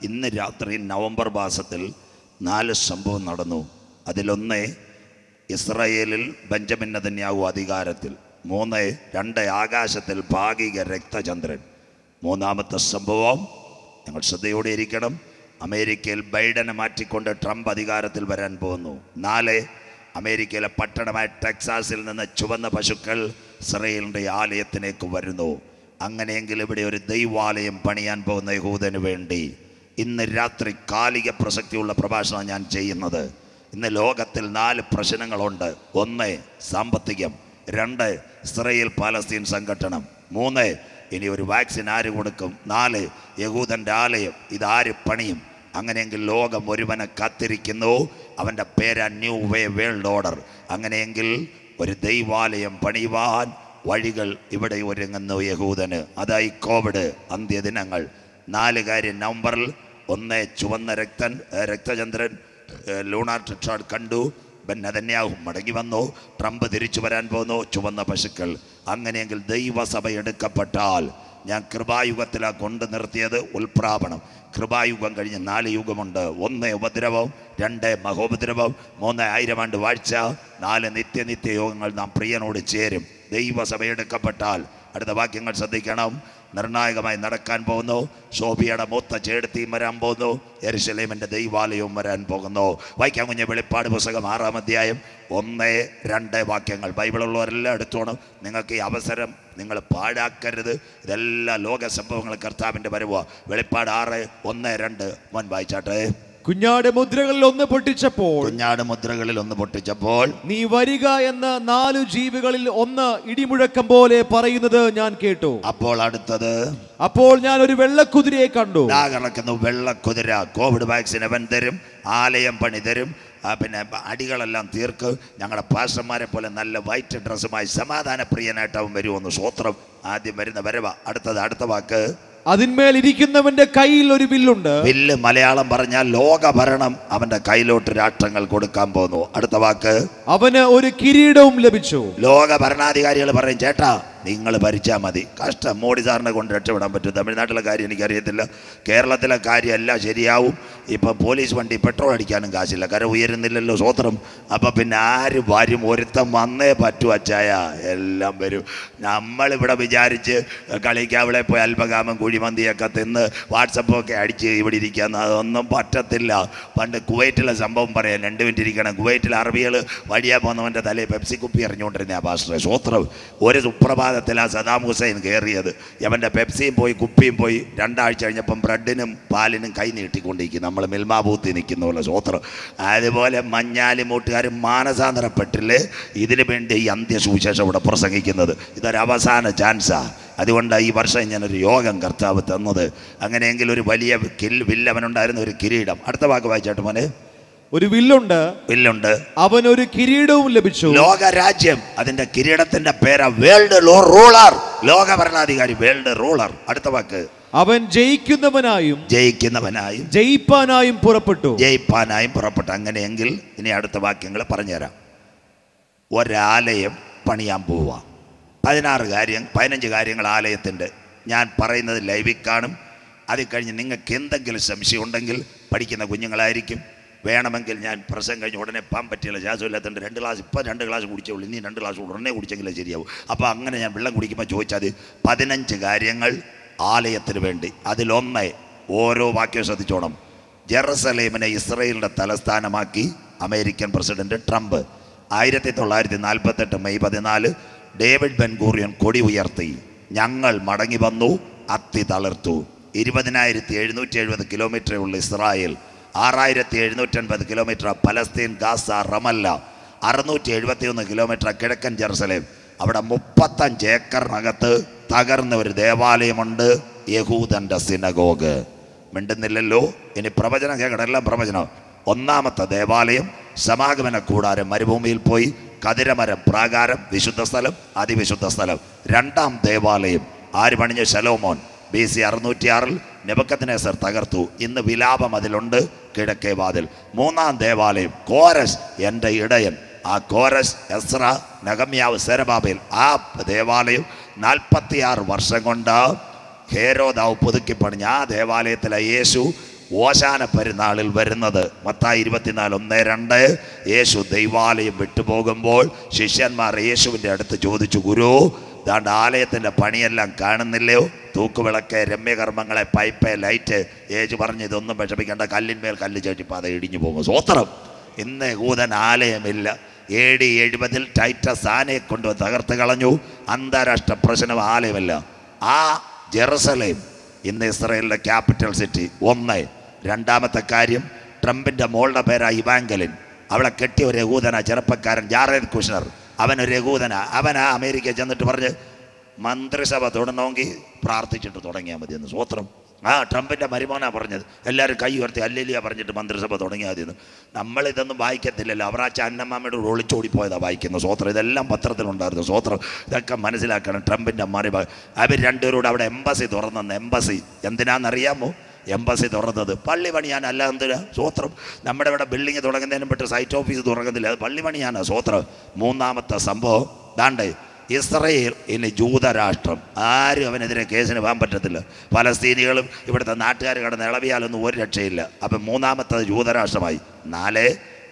ഇന്ന് രാത്രി നവംബർ മാസത്തിൽ നാല് സംഭവം നടന്നു അതിലൊന്ന് ഇസ്രായേലിൽ ബെഞ്ചമിൻ നെതന്യാഹു അധികാരത്തിൽ മൂന്ന് രണ്ട് ആകാശത്തിൽ ഭാഗിക രക്തചന്ദ്രൻ മൂന്നാമത്തെ സംഭവം ഞങ്ങൾ ശ്രദ്ധയോടെ ഇരിക്കണം അമേരിക്കയിൽ ബൈഡനെ മാറ്റിക്കൊണ്ട് ട്രംപ് അധികാരത്തിൽ വരാൻ പോകുന്നു നാല് അമേരിക്കയിലെ പട്ടണമായ ടെക്സാസിൽ നിന്ന് ചുവന്ന പശുക്കൾ ഇസ്രയേലിൻ്റെ ആലയത്തിലേക്ക് വരുന്നു അങ്ങനെയെങ്കിൽ ഇവിടെ ഒരു ദൈവാലയം പണിയാൻ പോകുന്ന യഹൂദന് വേണ്ടി ഇന്ന് രാത്രി കാലിക പ്രസക്തിയുള്ള പ്രഭാഷണം ഞാൻ ചെയ്യുന്നത് ഇന്ന് ലോകത്തിൽ നാല് പ്രശ്നങ്ങളുണ്ട് ഒന്ന് സാമ്പത്തികം രണ്ട് ഇസ്രയേൽ പാലസ്തീൻ സംഘടനം മൂന്ന് ഇനി ഒരു വാക്സിൻ ആര് കൊടുക്കും നാല് യഹൂദൻ്റെ ആലയം ഇതാര് പണിയും അങ്ങനെയെങ്കിൽ ലോകം ഒരുവനെ കാത്തിരിക്കുന്നു അവൻ്റെ പേര് ന്യൂ വേ വേൾഡ് ഓർഡർ അങ്ങനെയെങ്കിൽ ഒരു ദൈവാലയം പണിയുവാൻ വഴികൾ ഇവിടെ ഒരുങ്ങുന്നു യഹൂദന് അതായി കോവിഡ് അന്ത്യദിനങ്ങൾ നാല് കാര്യം നവംബറിൽ ഒന്ന് ചുവന്ന രക്തൻ ഏഹ് രക്തചന്ദ്രൻ ഏഹ് ലൂണാർ ടെട്രാഡ് കണ്ടു ബെൻ നെതന്യാഹു മടങ്ങി വന്നു ട്രംപ് തിരിച്ചു വരാൻ പോകുന്നു ചുവന്ന പശുക്കൾ അങ്ങനെയെങ്കിൽ ദൈവസഭ എടുക്കപ്പെട്ടാൽ ഞാൻ കൃപായുഗത്തിലാണ് കൊണ്ടു നിർത്തിയത് ഉൽപ്രാപണം കൃപായുഗം കഴിഞ്ഞ് നാല് യുഗമുണ്ട് ഒന്ന് ഉപദ്രവം രണ്ട് മഹോപദ്രവം മൂന്ന് ആയിരം ആണ്ട് വാഴ്ച നാല് നിത്യനിത്യ യോഗങ്ങൾ നാം പ്രിയനോട് ചേരും ദൈവസഭ എടുക്കപ്പെട്ടാൽ അടുത്ത വാക്യങ്ങൾ ശ്രദ്ധിക്കണം നിർണായകമായി നടക്കാൻ പോകുന്നു ശോഭിയുടെ മൂത്ത ചേടത്തിയും വരാൻ പോകുന്നു എരുശലേമിൻ്റെ ദൈവാലയവും വരാൻ പോകുന്നു വായിക്കാൻ കുഞ്ഞ് വെളിപ്പാട് പുസ്തകം ആറാം അധ്യായം ഒന്ന് രണ്ട് വാക്യങ്ങൾ ബൈബിളുള്ളവരെല്ലാം എടുത്തോണം നിങ്ങൾക്ക് ഈ അവസരം നിങ്ങൾ പാഴാക്കരുത് ഇതെല്ലാം ലോക സംഭവങ്ങൾ കർത്താവിൻ്റെ വരവുക വെളിപ്പാട് ആറ് ഒന്ന് രണ്ട് മോൻ വായിച്ചാട്ടെ കുഞ്ഞാട് മുദ്രകളിൽ ഒന്ന് പൊട്ടിച്ചപ്പോൾ കുഞ്ഞാട് മുദ്രകളിൽ ഒന്ന് പൊട്ടിച്ചപ്പോൾ നീ വരിക എന്ന നാലു ജീവികളിൽ ഒന്ന് ഇടിമുഴക്കം പോലെ പറയുന്നത് ഞാൻ കേട്ടു അപ്പോൾ അടുത്തത് അപ്പോൾ ഞാൻ ഒരു വെള്ളക്കുതിരയെ കണ്ടു ദാ കിടക്കുന്നു വെള്ളക്കുതിര കോവിഡ് വാക്സിൻ അവൻ തരും ആലയം പണി തരും ആ, പിന്നെ അടികളെല്ലാം തീർക്ക് ഞങ്ങളുടെ പാസ്റ്റർമാരെ പോലെ നല്ല വൈറ്റ് ഡ്രസ്സുമായി സമാധാന പ്രിയനായിട്ട് അവൻ വരുമെന്ന് സ്വത്രം ആദ്യം വരുന്ന വരവ അടുത്തത് അടുത്ത വാക്ക് അതിന്മേൽ ഇരിക്കുന്നവന്റെ കയ്യിൽ ഒരു വില്ലുണ്ട് വില്ല് മലയാളം പറഞ്ഞാൽ ലോകഭരണം അവന്റെ കയ്യിലോട്ട് രാഷ്ട്രങ്ങൾ കൊടുക്കാൻ പോകുന്നു അടുത്ത വാക്ക് അവന് ഒരു കിരീടവും ലഭിച്ചു ലോക ഭരണാധികാരികൾ പറയും ചേട്ടാ നിങ്ങൾ ഭരിച്ചാൽ മതി കഷ്ടം മോഡി സാറിനെ കൊണ്ട് രക്ഷപ്പെടാൻ പറ്റും തമിഴ്നാട്ടിലെ കാര്യം എനിക്കറിയത്തില്ല കേരളത്തിലെ കാര്യം എല്ലാം ശരിയാവും ഇപ്പം പോലീസ് വണ്ടി പെട്രോൾ അടിക്കാനും കാശില്ല കര ഉയരുന്നില്ലല്ലോ സ്വത്രം അപ്പം പിന്നെ ആര് വരും ഒരുത്തം വന്നേ പറ്റൂ അച്ചായ എല്ലാം വരും നമ്മളിവിടെ വിചാരിച്ച് കളിക്കാവിളെ പോയി അല്പകാമം കുഴിമന്തിയൊക്കെ തിന്ന് വാട്സപ്പൊക്കെ അടിച്ച് ഇവിടെ ഇരിക്കാന്ന് അതൊന്നും പറ്റത്തില്ല പണ്ട് കുവൈറ്റിലെ സംഭവം പറയാം രണ്ട് മിനിറ്റ് ഇരിക്കണം കുവൈറ്റിൽ അറബികൾ വഴിയാ പോകുന്നവൻ്റെ തലയിൽ പെപ്സി കുപ്പി എറിഞ്ഞുകൊണ്ടിരുന്ന ആ പാസ്റ്ററെ സ്വത്രം ഒരു സുപ്രഭാതത്തിൽ ആ സദാം ഹുസൈൻ കയറിയത് അവൻ്റെ പെപ്സിയും പോയി കുപ്പിയും പോയി രണ്ടാഴ്ച കഴിഞ്ഞപ്പം ബ്രെഡിനും പാലിനും കൈ നീട്ടിക്കൊണ്ടിരിക്കും നമ്മൾ മിൽമാ ബൂത്തിൽ നിൽക്കുന്ന പോലെ സ്വത്രം അതുപോലെ മഞ്ഞാലി മൂട്ടുകാരും മാനസാന്തരപ്പെട്ടില്ലേ ഇതിനു വേണ്ടി ഈ അന്ത്യസുവിശേഷം ഇവിടെ പ്രസംഗിക്കുന്നത് ഇതൊരു അവസാന ചാൻസാണ് അതുകൊണ്ട് ഈ വർഷം ഞാനൊരു യോഗം കർത്താവ് തന്നത് അങ്ങനെയെങ്കിൽ ഒരു വലിയ കിൽ വില്ലവനുണ്ടായിരുന്ന ഒരു കിരീടം അടുത്ത വാക്ക് വായിച്ചാട്ട് മോനെ ഒരു വില്ലുണ്ട് വില്ലുണ്ട് അവൻ ഒരു കിരീടവും ലഭിച്ചു ലോകരാജ്യം അതിന്റെ കിരീടത്തിന്റെ പേരാ വേൾഡ് ലോ റൂളർ ലോക ഭരണാധികാരി വേൾഡ് റൂളർ അടുത്ത വാക്ക് അവൻ ജയിക്കുന്നവനായും ജയിക്കുന്നവനായും ജയിപ്പാനായും പുറപ്പെട്ടു ജയിപ്പാനായും പുറപ്പെട്ടു അങ്ങനെയെങ്കിൽ ഇനി അടുത്ത വാക്യങ്ങൾ പറഞ്ഞുതരാം ഒരാലയം പണിയാൻ പോവുക പതിനാറ് കാര്യം പതിനഞ്ച് കാര്യങ്ങൾ ആലയത്തിൻ്റെ ഞാൻ പറയുന്നത് ലൈവിൽ കാണും അത് കഴിഞ്ഞ് നിങ്ങൾക്ക് എന്തെങ്കിലും സംശയം ഉണ്ടെങ്കിൽ പഠിക്കുന്ന കുഞ്ഞുങ്ങളായിരിക്കും വേണമെങ്കിൽ ഞാൻ പ്രസംഗം കഴിഞ്ഞ് ഉടനെ പാൻ പറ്റിയില്ല ശ്വാസമില്ലാത്തതുകൊണ്ട് രണ്ട് ഗ്ലാസ് ഇപ്പം രണ്ട് ഗ്ലാസ് കുടിച്ചോളൂ ഇനി രണ്ട് ഗ്ലാസ് ഉടനെ കുടിച്ചെങ്കിലേ ശരിയാവും അപ്പോൾ അങ്ങനെ ഞാൻ വെള്ളം കുടിക്കുമ്പോൾ ചോദിച്ചാൽ പതിനഞ്ച് കാര്യങ്ങൾ ആലയത്തിന് വേണ്ടി അതിലൊന്ന് ഓരോ വാക്യം ശ്രദ്ധിച്ചോണം ജെറുസലേമിനെ ഇസ്രയേലിൻ്റെ തലസ്ഥാനമാക്കി അമേരിക്കൻ പ്രസിഡന്റ് ട്രംപ് ആയിരത്തി തൊള്ളായിരത്തി നാൽപ്പത്തെട്ട് മെയ് പതിനാല് ഡേവിഡ് ബെൻഗൂറിയൻ കൊടി ഉയർത്തി ഞങ്ങൾ മടങ്ങി വന്നു അത്തി തളർത്തു ഇരുപതിനായിരത്തി എഴുന്നൂറ്റി എഴുപത് കിലോമീറ്ററേ ഉള്ള ഇസ്രായേൽ ആറായിരത്തി എഴുന്നൂറ്റൻപത് കിലോമീറ്റർ പലസ്തീൻ ഗാസ റമല്ല അറുന്നൂറ്റി എഴുപത്തിയൊന്ന് കിലോമീറ്റർ കിഴക്കൻ ജെറുസലേം അവിടെ മുപ്പത്തഞ്ച് ഏക്കറിനകത്ത് തകർന്ന ഒരു ദേവാലയമുണ്ട് യഹൂദന്റെ സിനഗോഗ് മിണ്ടുന്നില്ലല്ലോ ഇനി പ്രവചനം കേൾക്കണം എല്ലാം പ്രവചനം ഒന്നാമത്തെ ദേവാലയം സമാഗമന കൂടാരം മരുഭൂമിയിൽ പോയി കതിരമരം പ്രാകാരം വിശുദ്ധ സ്ഥലം അതിവിശുദ്ധ സ്ഥലം രണ്ടാം ദേവാലയം ആര് പണിഞ്ഞ ശലോമോൻ ബി സി അറുന്നൂറ്റി ആറിൽ നെബക്കത്തിനേസർ തകർത്തു ഇന്ന് വിലാപം അതിലുണ്ട് കിഴക്കേ വാതിൽ മൂന്നാം ദേവാലയം കോരസ് എൻ്റെ ഇടയൻ ആ കോരസ് എസ്ര നഗമ്യാവ് സെരബാബയിൽ ആ ദേവാലയം നാൽപ്പത്തിയാറ് വർഷം കൊണ്ട് ഹേരോദാവ് പുതുക്കി പണിഞ്ഞ ആ ദേവാലയത്തിലെ യേശു ഓശാന പെരുന്നാളിൽ വരുന്നത് മത്തായി ഇരുപത്തിനാല് ഒന്ന് രണ്ട് യേശു ദൈവാലയം വിട്ടുപോകുമ്പോൾ ശിഷ്യന്മാർ യേശുവിൻ്റെ അടുത്ത് ചോദിച്ചു ഗുരു ദാണ്ട് ആലയത്തിൻ്റെ പണിയെല്ലാം കാണുന്നില്ലയോ തൂക്കുവിളക്ക് രമ്യകർമ്മങ്ങളെ പൈപ്പ് ലൈറ്റ് യേശു പറഞ്ഞ് ഇതൊന്നും വിഷമിക്കേണ്ട കല്ലിന്മേൽ കല്ല് ചേട്ടിപ്പോൾ അത് ഇടിഞ്ഞു പോകും സ്വോത്രം ഇന്ന് യഹൂദൻ ആലയമില്ല എ ഡി എഴുപതിൽ ടൈറ്റസ് ആനയെ കൊണ്ട് തകർത്ത് കളഞ്ഞു അന്താരാഷ്ട്ര പ്രശ്നം ആലയമല്ല ആ ജെറുസലേം ഇന്ന് ഇസ്രയേലിൻ്റെ ക്യാപിറ്റൽ സിറ്റി ഒന്ന് രണ്ടാമത്തെ കാര്യം ട്രംപിൻ്റെ മോളുടെ പേരാ ഇവാങ്കലിൻ അവളെ കെട്ടിയ ഒരു യഹൂദന ചെറുപ്പക്കാരൻ ജാറേദ് കുഷ്ണർ അവനൊരു യഹൂദന അവനാ അമേരിക്കയിൽ ചെന്നിട്ട് പറഞ്ഞ് മന്ത്രിസഭ തുടരണമെങ്കിൽ പ്രാർത്ഥിച്ചിട്ട് തുടങ്ങിയാൽ മതി എന്ന് സ്വോത്രം ആ ട്രംപിൻ്റെ മരുമോനാ പറഞ്ഞത് എല്ലാവരും കൈ ഉയർത്തി അല്ലെലിയാ പറഞ്ഞിട്ട് മന്ത്രിസഭ തുടങ്ങിയാൽ മതി എന്ന് നമ്മൾ ഇതൊന്നും വായിക്കത്തില്ലല്ലോ അവരാച്ച അന്നമ്മയുടെ കൂടെ ഒളിച്ചോടിപ്പോയതാ വായിക്കുന്നത് സ്വോത്രം ഇതെല്ലാം പത്രത്തിലുണ്ടായിരുന്നു സ്വോത്രം ഇതൊക്കെ മനസ്സിലാക്കണം ട്രംപിൻ്റെ മറിമ അവർ രണ്ടുപേരോട് അവിടെ എംബസി തുറന്നെന്ന് എംബസി എന്തിനാണെന്നറിയാമോ എംബസി തുറന്നത് പള്ളി പണിയാൻ അല്ല എന്തിനാ സ്വോത്രം നമ്മുടെ ഇവിടെ ബിൽഡിംഗ് തുടങ്ങുന്നതിനും പെട്ട് സൈറ്റ് ഓഫീസ് തുറങ്ങുന്നില്ല അത് പള്ളി പണിയാനാ സ്വോത്രം മൂന്നാമത്തെ സംഭവം ദാണ്ടേ ഇസ്രയേൽ ഇനി ജൂതരാഷ്ട്രം ആരും അവനെതിരെ കേസിന് പോകാൻ പറ്റത്തില്ല പലസ്തീനികളും ഇവിടുത്തെ നാട്ടുകാർ കടന്ന് ഇളവിയാലൊന്നും ഒരു രക്ഷയില്ല അപ്പം മൂന്നാമത്തത് ജൂതരാഷ്ട്രമായി നാല്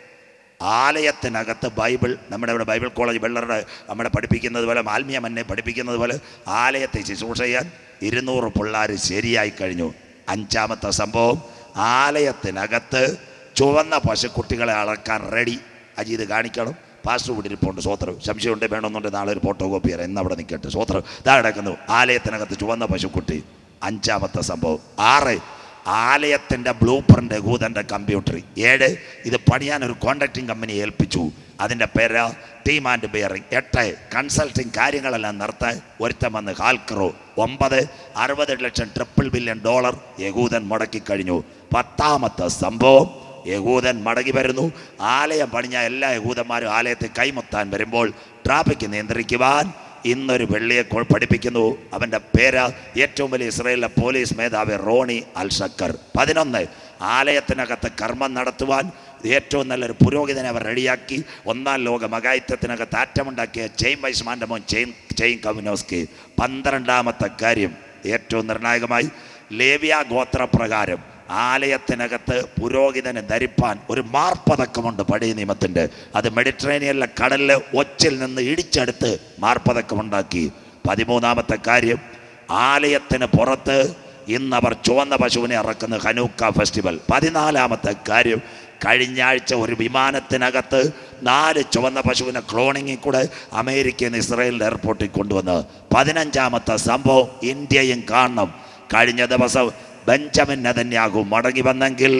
ആലയത്തിനകത്ത് ബൈബിൾ നമ്മുടെ ഇവിടെ ബൈബിൾ കോളേജ് വെള്ളറുടെ നമ്മുടെ പഠിപ്പിക്കുന്നത് പോലെ ആത്മീയ മന്നെ പഠിപ്പിക്കുന്നത് പോലെ ആലയത്തെ ശുശ്രൂഷ ചെയ്യാൻ ഇരുന്നൂറ് പിള്ളേർ ശരിയായി കഴിഞ്ഞു അഞ്ചാമത്തെ സംഭവം ആലയത്തിനകത്ത് ചുവന്ന പശുക്കുട്ടികളെ അളക്കാൻ റെഡി അജീത് കാണിക്കണം പാസ്റ്റർ ഇവിടെ ഇരിപ്പുണ്ട് സ്വോത്രം സംശയമുണ്ട് വേണമെന്നുണ്ട് നാളെ ഒരു ഫോട്ടോ കോപ്പി തരാം ഇന്ന് അവിടെ നിൽക്കട്ടെ സ്വോത്രം ഇതാ കിടക്കുന്നു ആലയത്തിനകത്ത് ചുവന്ന പശുക്കുട്ടി അഞ്ചാമത്തെ സംഭവം ആറ് ആലയത്തിൻ്റെ ബ്ലൂ പ്രിൻ്റ് യഹൂദൻ്റെ കമ്പ്യൂട്ടർ ഏഴ് ഇത് പണിയാൻ ഒരു കോൺട്രാക്ടിങ് കമ്പനി ഏൽപ്പിച്ചു അതിൻ്റെ പേര് ടീം ആൻഡ് ബിയറിംഗ് എട്ട് കൺസൾട്ടിങ് കാര്യങ്ങളെല്ലാം നിർത്താൻ ഒരുത്തം വന്ന് ഹാൽക്കറോ ഒമ്പത് അറുപത് ലക്ഷം ട്രിപ്പിൾ ബില്യൺ ഡോളർ യഹൂദൻ മുടക്കി കഴിഞ്ഞു പത്താമത്തെ സംഭവം യഹൂദൻ മടങ്ങി വരുന്നു ആലയം പണിഞ്ഞ എല്ലാ യഹൂദന്മാരും ആലയത്തെ കൈമുത്താൻ വരുമ്പോൾ ട്രാഫിക് നിയന്ത്രിക്കുവാൻ ഇന്നൊരു വെള്ളിയെ കൊ- പഠിപ്പിക്കുന്നു അവൻ്റെ പേര് ഏറ്റവും വലിയ ഇസ്രയേലിലെ പോലീസ് മേധാവി റോണി അൽ ഷക്കർ പതിനൊന്ന് ആലയത്തിനകത്ത് കർമ്മം നടത്തുവാൻ ഏറ്റവും നല്ലൊരു പുരോഹിതനെ അവർ റെഡിയാക്കി ഒന്നാം ലോക മകായിത്വത്തിനകത്ത് ആറ്റമുണ്ടാക്കിയ ചെയിൻ വൈസ്മാൻ്റെ മോൻ ചെയിൻ ചെയിൻ കവിനോസ്കി പന്ത്രണ്ടാമത്തെ കാര്യം ഏറ്റവും നിർണായകമായി ലേവ്യ ഗോത്രപ്രകാരം ആലയത്തിനകത്ത് പുരോഹിതന് ധരിപ്പാൻ ഒരു മാർപ്പതക്കമുണ്ട് പഴയ നിയമത്തിൻ്റെ അത് മെഡിറ്ററേനിയനിലെ കടലിൽ ഒച്ചിൽ നിന്ന് ഇടിച്ചെടുത്ത് മാർപ്പതക്കമുണ്ടാക്കി പതിമൂന്നാമത്തെ കാര്യം ആലയത്തിന് പുറത്ത് ഇന്ന് അവർ ചുവന്ന പശുവിനെ ഇറക്കുന്ന ഹനൂക്ക ഫെസ്റ്റിവൽ പതിനാലാമത്തെ കാര്യം കഴിഞ്ഞ ആഴ്ച ഒരു വിമാനത്തിനകത്ത് നാല് ചുവന്ന പശുവിനെ ക്ലോണിങ്ങിൽ കൂടെ അമേരിക്കയിൽ നിന്ന് ഇസ്രായേലിൻ്റെ എയർപോർട്ടിൽ കൊണ്ടുവന്ന് പതിനഞ്ചാമത്തെ സംഭവം ഇന്ത്യയും കാണണം കഴിഞ്ഞ ദിവസം ബെഞ്ചമിൻ നെതന്യാഹു മടങ്ങി വന്നെങ്കിൽ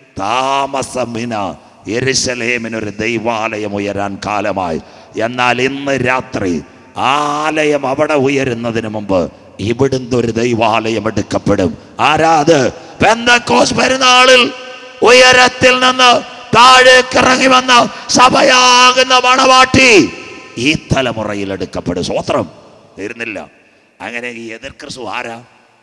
താമസമിന എരിശലേമിനൊരു ദൈവാലയം ഉയരാൻ കാലമായി എന്നാൽ ഇന്ന് രാത്രി ആലയം അവിടെ ഉയരുന്നതിന് മുമ്പ് ഇവിടുന്ന് ഒരു ദൈവാലയം എടുക്കപ്പെടും ആരാത് പെന്തക്കോസ് പെരുന്നാളിൽ ഉയരത്തിൽ നിന്ന് താഴേക്ക് ഇറങ്ങി വന്ന സഭയാകുന്ന മണവാട്ടി ഈ തലമുറയിൽ എടുക്കപ്പെടും സ്വത്രം തീർന്നില്ല അങ്ങനെ ഈ എതിർ ക്രിസ്തു ആരാ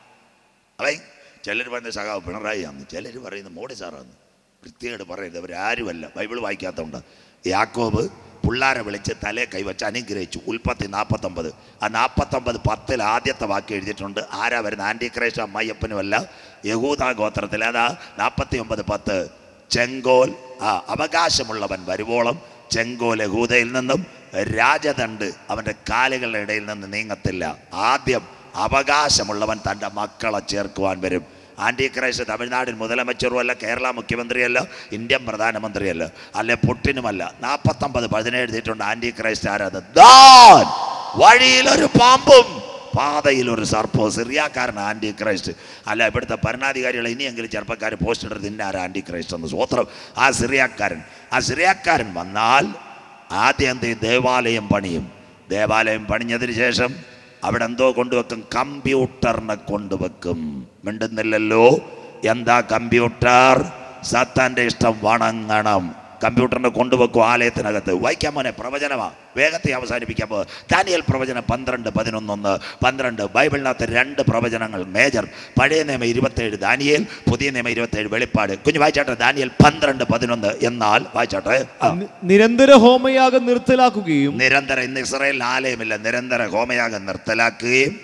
അവൻ ചിലർ പറയുന്ന സഖാവ് പിണറായി ആന്ന് ചിലർ പറയുന്നത് മോഡി സാറാന്ന് കൃത്യമായിട്ട് പറയുന്നത് അവരാരുമല്ല ബൈബിൾ വായിക്കാത്തതുകൊണ്ട് യാക്കോബ് പിള്ളാരെ വിളിച്ച് തലേ കൈവച്ച് അനുഗ്രഹിച്ചു ഉൽപ്പത്തി നാൽപ്പത്തൊമ്പത് ആ നാൽപ്പത്തൊമ്പത് പത്തിൽ ആദ്യത്തെ വാക്ക് എഴുതിയിട്ടുണ്ട് ആരാ വരുന്നത് ആൻറ്റി ക്രൈസ്റ്റ് അമ്മയ്യപ്പനുമല്ല യഹൂദ ഗോത്രത്തിൽ അതാ നാൽപ്പത്തി ഒമ്പത് പത്ത് ചെങ്കോൽ ആ അവകാശമുള്ളവൻ വരുവോളം ചെങ്കോൽ യഹൂദയിൽ നിന്നും രാജദണ്ട് അവൻ്റെ കാലുകളുടെ ഇടയിൽ നിന്ന് നീങ്ങത്തില്ല ആദ്യം അവകാശമുള്ളവൻ തൻ്റെ മക്കളെ ചേർക്കുവാൻ വരും ആൻറ്റി ക്രൈസ്റ്റ് തമിഴ്നാടിൻ മുതലമച്ചറുമല്ല കേരള മുഖ്യമന്ത്രിയല്ല ഇന്ത്യൻ പ്രധാനമന്ത്രിയല്ല അല്ലെ പുട്ടിനുമല്ല നാൽപ്പത്തൊമ്പത് പതിനേഴ് എഴുതിയിട്ടുണ്ട് ആൻറ്റി ക്രൈസ്റ്റ് ആരാത് ദാൻ വഴിയിലൊരു പാമ്പും പാതയിൽ ഒരു സർപ്പോ സിറിയാക്കാരൻ ആൻറ്റി ക്രൈസ്റ്റ് അല്ല ഇവിടുത്തെ ഭരണാധികാരികൾ ഇനിയെങ്കിലും ചെറുപ്പക്കാർ പോസ്റ്റ് ഇടരുത് ഇന്നാര ആൻറ്റി ക്രൈസ്റ്റ് എന്ന് സ്വത്രം ആ സിറിയാക്കാരൻ ആ സിറിയാക്കാരൻ വന്നാൽ ആദ്യം എന്ത് ചെയ്യും? ദേവാലയം പണിയും ദേവാലയം പണിഞ്ഞതിന് ശേഷം അവിടെ എന്തോ കൊണ്ടുവെക്കും കമ്പ്യൂട്ടറിനെ കൊണ്ടുവെക്കും മിണ്ടുന്നില്ലല്ലോ എന്താ കമ്പ്യൂട്ടർ സത്താൻ്റെ ഇഷ്ടം വണങ്ങണം കമ്പ്യൂട്ടറിനെ കൊണ്ടുവെക്കും ആലയത്തിനകത്ത് വായിക്കാൻ മോനെ പ്രവചനമാ വേഗത്തെ അവസാനിപ്പിക്കാൻ പോ ദാനിയൽ പ്രവചനം പന്ത്രണ്ട് പതിനൊന്നൊന്ന് പന്ത്രണ്ട് ബൈബിളിനകത്ത് രണ്ട് പ്രവചനങ്ങൾ മേജർ പഴയ നിയമം ഇരുപത്തേഴ് ദാനിയേൽ പുതിയ നിയമം ഇരുപത്തേഴ് വെളിപ്പാട് കുഞ്ഞു വായിച്ചാട്ടെ ദാനിയൽ പന്ത്രണ്ട് പതിനൊന്ന് എന്നാൽ വായിച്ചാട്ടെ ആ. നി- നിരന്തര ഹോമയാഗം നിർത്തലാക്കുകയും നിരന്തരം ഇന്ന് ഇസ്രായേലിൽ ആലയമില്ല നിരന്തര ഹോമയാഗം നിർത്തലാക്കുകയും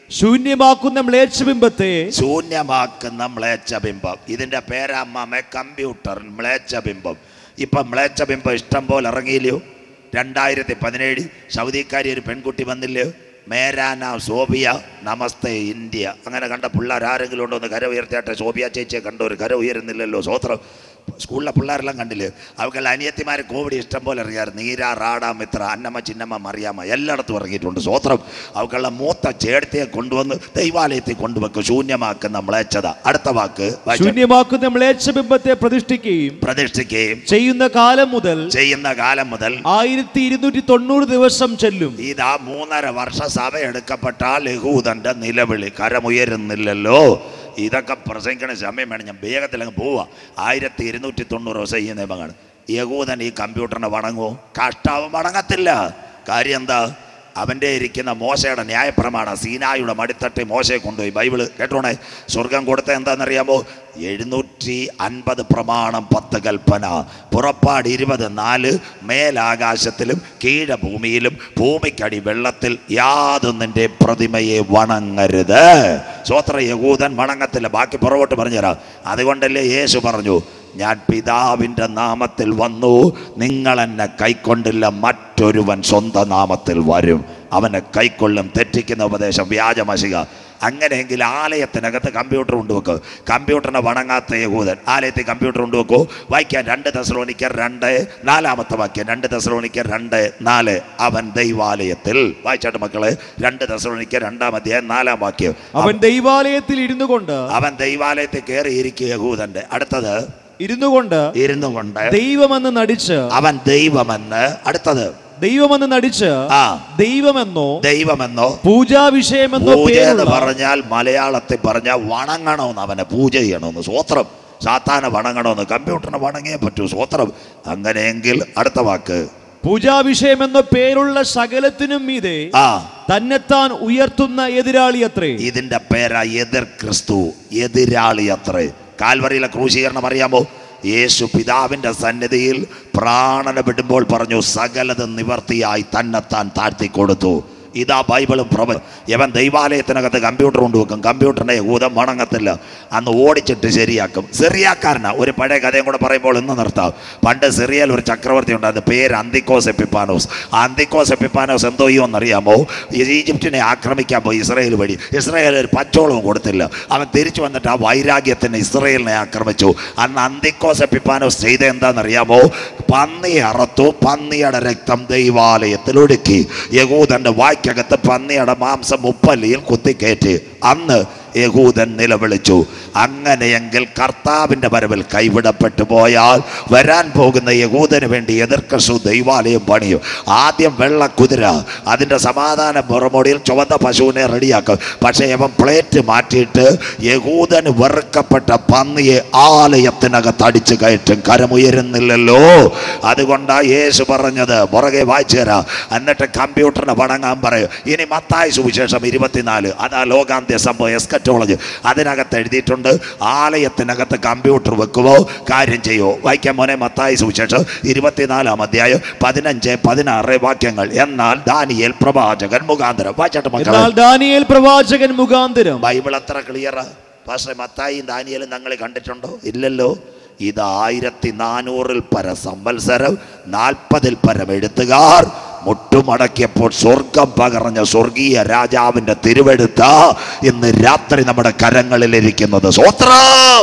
ശൂന്യമാക്കുന്ന മ്ലേച്ഛബിംബത്തെ ശൂന്യമാക്കുന്ന മ്ലേച്ഛബിംബം ഇതിന്റെ പേരമ്മ കമ്പ്യൂട്ടർ മ്ലേച്ഛബിംബം ഇപ്പം മ്ലേച്ഛബിംബം ഇഷ്ടം പോലെ ഇറങ്ങിയില്ലയോ രണ്ടായിരത്തി പതിനേഴ് സൗദിക്കാരി ഒരു പെൺകുട്ടി വന്നില്ലയോ മേരാന സോബിയ നമസ്തേ ഇന്ത്യ അങ്ങനെ കണ്ട പിള്ളേർ ആരെങ്കിലും ഉണ്ടോ ഒന്ന് കര ഉയർത്തിയാട്ടെ സോബിയ ചേച്ചിയെ കണ്ടോ ഒരു കര ഉയരുന്നില്ലല്ലോ സ്വോത്രം സ്കൂളിലെ പിള്ളേരെല്ലാം കണ്ടില്ലേ അവർക്ക് അനിയത്തിമാരെ കോവിഡ് ഇഷ്ടം പോലെ ഇറങ്ങിയായിരുന്നു നീര റാഡ മിത്ര അന്നമ്മ ചിന്നമ്മ മറിയാമ്മ എല്ലായിടത്തും ഇറങ്ങിയിട്ടുണ്ട് സ്വോത്രം അവക്കുള്ള മൂത്ത ചേടത്തിയെ കൊണ്ടുവന്ന് ദൈവാലയത്തിൽ കൊണ്ടുവെക്കും ശൂന്യമാക്കുന്ന മ്ലേച്ഛത അടുത്ത വാക്ക് വായിച്ചോ. ശൂന്യമാക്കുന്ന മ്ലേച്ഛബിംബത്തെ പ്രതിഷ്ഠിക്കുകയും പ്രതിഷ്ഠിക്കുകയും ചെയ്യുന്ന കാലം മുതൽ ചെയ്യുന്ന കാലം മുതൽ ആയിരത്തി ഇരുന്നൂറ്റി തൊണ്ണൂറ് ദിവസം ചെല്ലും ഇതാ മൂന്നര വർഷ സഭ എടുക്കപ്പെട്ടാൽ യഹൂദന്റെ നിലവിളി കരമുയരുന്നില്ലല്ലോ ഇതൊക്കെ പ്രസംഗിക്കണ സമയം വേണം ഞാൻ വേഗത്തിൽ അങ്ങ് പോവാ ആയിരത്തി ഇരുന്നൂറ്റി തൊണ്ണൂറ് ദിവസം ഈ നിയമമാണ് യഹൂദൻ ഈ കമ്പ്യൂട്ടറിനെ വണങ്ങുമോ കഷ്ടാവ് വണങ്ങത്തില്ല കാര്യം എന്താ അവൻ്റെ ഇരിക്കുന്ന മോശയുടെ ന്യായപ്രമാണം സീനായുടെ മടിത്തട്ടി മോശയെ കൊണ്ടുപോയി ബൈബിള് കേട്ടോണേ സ്വർഗം കൊടുത്ത എന്താണെന്നറിയാമോ എഴുന്നൂറ്റി അൻപത് പ്രമാണം പത്ത് കൽപ്പന പുറപ്പാട് ഇരുപത് നാല് മേലാകാശത്തിലും കീഴഭൂമിയിലും ഭൂമിക്കടി വെള്ളത്തിൽ യാതൊന്നിൻ്റെ പ്രതിമയെ വണങ്ങരുത് സ്വോത്ര യഹൂദൻ വണങ്ങത്തില്ല ബാക്കി പുറകോട്ട് പറഞ്ഞുതരാം അതുകൊണ്ടല്ലേ യേശു പറഞ്ഞു ഞാൻ പിതാവിൻ്റെ നാമത്തിൽ വന്നു നിങ്ങൾ എന്നെ കൈക്കൊണ്ടില്ല മറ്റൊരുവൻ സ്വന്തം നാമത്തിൽ വരും അവനെ കൈക്കൊള്ളും തെറ്റിക്കുന്ന ഉപദേശം വ്യാജമശിക അങ്ങനെയെങ്കിൽ ആലയത്തിനകത്ത് കമ്പ്യൂട്ടർ കൊണ്ടുവെക്കോ കമ്പ്യൂട്ടറിനെ വണങ്ങാത്ത യഹൂദൻ ആലയത്തിൽ കമ്പ്യൂട്ടർ കൊണ്ടുവെക്കോ വായിക്കാൻ രണ്ട് ദശലോണിക്കർ രണ്ട് നാലാമത്തെ വാക്യം രണ്ട് ദശലോണിക്കർ രണ്ട് നാല് അവൻ ദൈവാലയത്തിൽ വായിച്ചാട്ട് മക്കളെ രണ്ട് ദശലോണിക്കർ രണ്ടാം അധ്യായം നാലാം വാക്യം അവൻ ദൈവാലയത്തിൽ ഇരുന്നു കൊണ്ട് അവൻ ദൈവാലയത്തിൽ കയറിയിരിക്കുക യഹൂദന്റെ അടുത്തത് ഇരുന്നു കൊണ്ട് ഇരുന്നു കൊണ്ട് ദൈവമെന്ന് നടിച്ച് അവൻ ദൈവമെന്ന് അടുത്തത് ദൈവമെന്ന് നടിച്ച് ആ ദൈവമെന്നോ ദൈവമെന്നോ പൂജാ വിഷയമെന്നോ പൂജ എന്ന് പേരുള്ള പറഞ്ഞാൽ മലയാളത്തിൽ പറഞ്ഞാൽ വണങ്ങണമെന്ന് അവനെ പൂജ ചെയ്യണമെന്ന് സ്വോത്രം സാത്താനെ വണങ്ങണമെന്ന് കമ്പ്യൂട്ടറിനെ വണങ്ങിയേ പറ്റൂ സ്വോത്രം അങ്ങനെയെങ്കിൽ അടുത്ത വാക്ക് പൂജാ വിഷയമെന്നോ പേരുള്ള സകലത്തിനും മീതെ ആ തന്നെത്താൻ ഉയർത്തുന്ന എതിരാളി അത്രേ ഇതിന്റെ പേരാ എതിർ ക്രിസ്തു എതിരാളി അത്രേ കാൽവറിയിലെ ക്രൂശീകരണം അറിയാമോ യേശു പിതാവിന്റെ സന്നിധിയിൽ പ്രാണന വിടുമ്പോൾ പറഞ്ഞു സകലത് നിവർത്തിയായി തന്നെത്താൻ താഴ്ത്തി കൊടുത്തു ഇതാ ബൈബിളും പ്രവ യവൻ ദൈവാലയത്തിനകത്ത് കമ്പ്യൂട്ടർ കൊണ്ടുവെക്കും കമ്പ്യൂട്ടറിനെ ഊതം വണങ്ങത്തില്ല അന്ന് ഓടിച്ചിട്ട് ശരിയാക്കും സിറിയാക്കാരനാ ഒരു പഴയ കഥയും കൂടെ പറയുമ്പോൾ ഇന്ന് നിർത്താം പണ്ട് സിറിയയിൽ ഒരു ചക്രവർത്തി ഉണ്ടായിരുന്നു പേര് അന്തിക്കോസ് എപ്പിപ്പാനോസ് ആ അന്തിക്കോസ് എപ്പിപ്പാനോസ് എന്തോ ചെയ്യുമെന്നറിയാമോ ഈജിപ്തിനെ ആക്രമിക്കാൻ പോയി ഇസ്രായേൽ വഴി ഇസ്രായേൽ ഒരു പച്ചോളവും കൊടുത്തില്ല അവൻ തിരിച്ചു വന്നിട്ട് ആ വൈരാഗ്യത്തിന് ഇസ്രായേലിനെ ആക്രമിച്ചു അന്ന് അന്തിക്കോസ് എപ്പിപ്പാനോസ് ചെയ്ത എന്താണെന്നറിയാമോ പന്നിയെ അറത്തു പന്നിയുടെ രക്തം ദൈവാലയത്തിൽ ഒടുക്കി യഹൂദന്റെ വായ്ക്കകത്ത് പന്നിയുടെ മാംസം മുപ്പല്ലിയിൽ കുത്തിക്കയറ്റി അന്ന് യഹൂദൻ നിലവിളിച്ചു അങ്ങനെയെങ്കിൽ കർത്താവിൻ്റെ വരവിൽ കൈവിടപ്പെട്ടു പോയാൽ വരാൻ പോകുന്ന യഹൂദന് വേണ്ടി എതിർക്കസു ദൈവാലയം പണിയും ആദ്യം വെള്ള കുതിര അതിൻ്റെ സമാധാന പുറമോടിയിൽ ചുവന്ന പശുവിനെ റെഡിയാക്കും പക്ഷേ അവൻ പ്ലേറ്റ് മാറ്റിയിട്ട് യഹൂദന് വെറുക്കപ്പെട്ട പന്നിയെ ആലയത്തിനകത്ത് അടിച്ചു കയറ്റും കരമുയരുന്നില്ലല്ലോ അതുകൊണ്ടാ യേശു പറഞ്ഞത് പുറകെ വായിച്ചു തരാം എന്നിട്ട് കമ്പ്യൂട്ടറിനെ വണങ്ങാൻ പറയും ഇനി മത്തായ സുവിശേഷം ഇരുപത്തിനാല് അതാ ലോകാന്ത്യ സംഭവം എസ്കറ്റോളജി അതിനകത്ത് എഴുതിയിട്ടുണ്ട് ആലയത്തിനകത്ത് കമ്പ്യൂട്ടർ വെക്കുവോ കാര്യം ചെയ്യുവോ വായിക്കാൻ മോനെ മത്തായ സുവിശേഷം ഇരുപത്തിനാലാം അധ്യായം പതിനഞ്ച് പതിനാറ് വാക്യങ്ങൾ എന്നാൽ ദാനിയേൽ പ്രവാചകൻ മുഖാന്തരം വായിച്ചാട്ട് മക്കളെ എന്നാൽ ദാനിയേൽ പ്രവാചകൻ മുഖാന്തരം ബൈബിൾ അത്ര ക്ലിയറാ പക്ഷേ മത്തായിയും ദാനിയലും നിങ്ങൾ കണ്ടിട്ടുണ്ടോ ഇല്ലല്ലോ ഇത് ആയിരത്തി നാനൂറിൽ പര സംവത്സരം നാൽപ്പതിൽ പരം എഴുത്തുകാർ മുട്ടുമടക്കിയപ്പോൾ സ്വർഗം പകർന്ന സ്വർഗീയ രാജാവിന്റെ തിരുവെടുത്ത ഇന്ന് രാത്രി നമ്മുടെ കരങ്ങളിലിരിക്കുന്നത് സ്വത്രം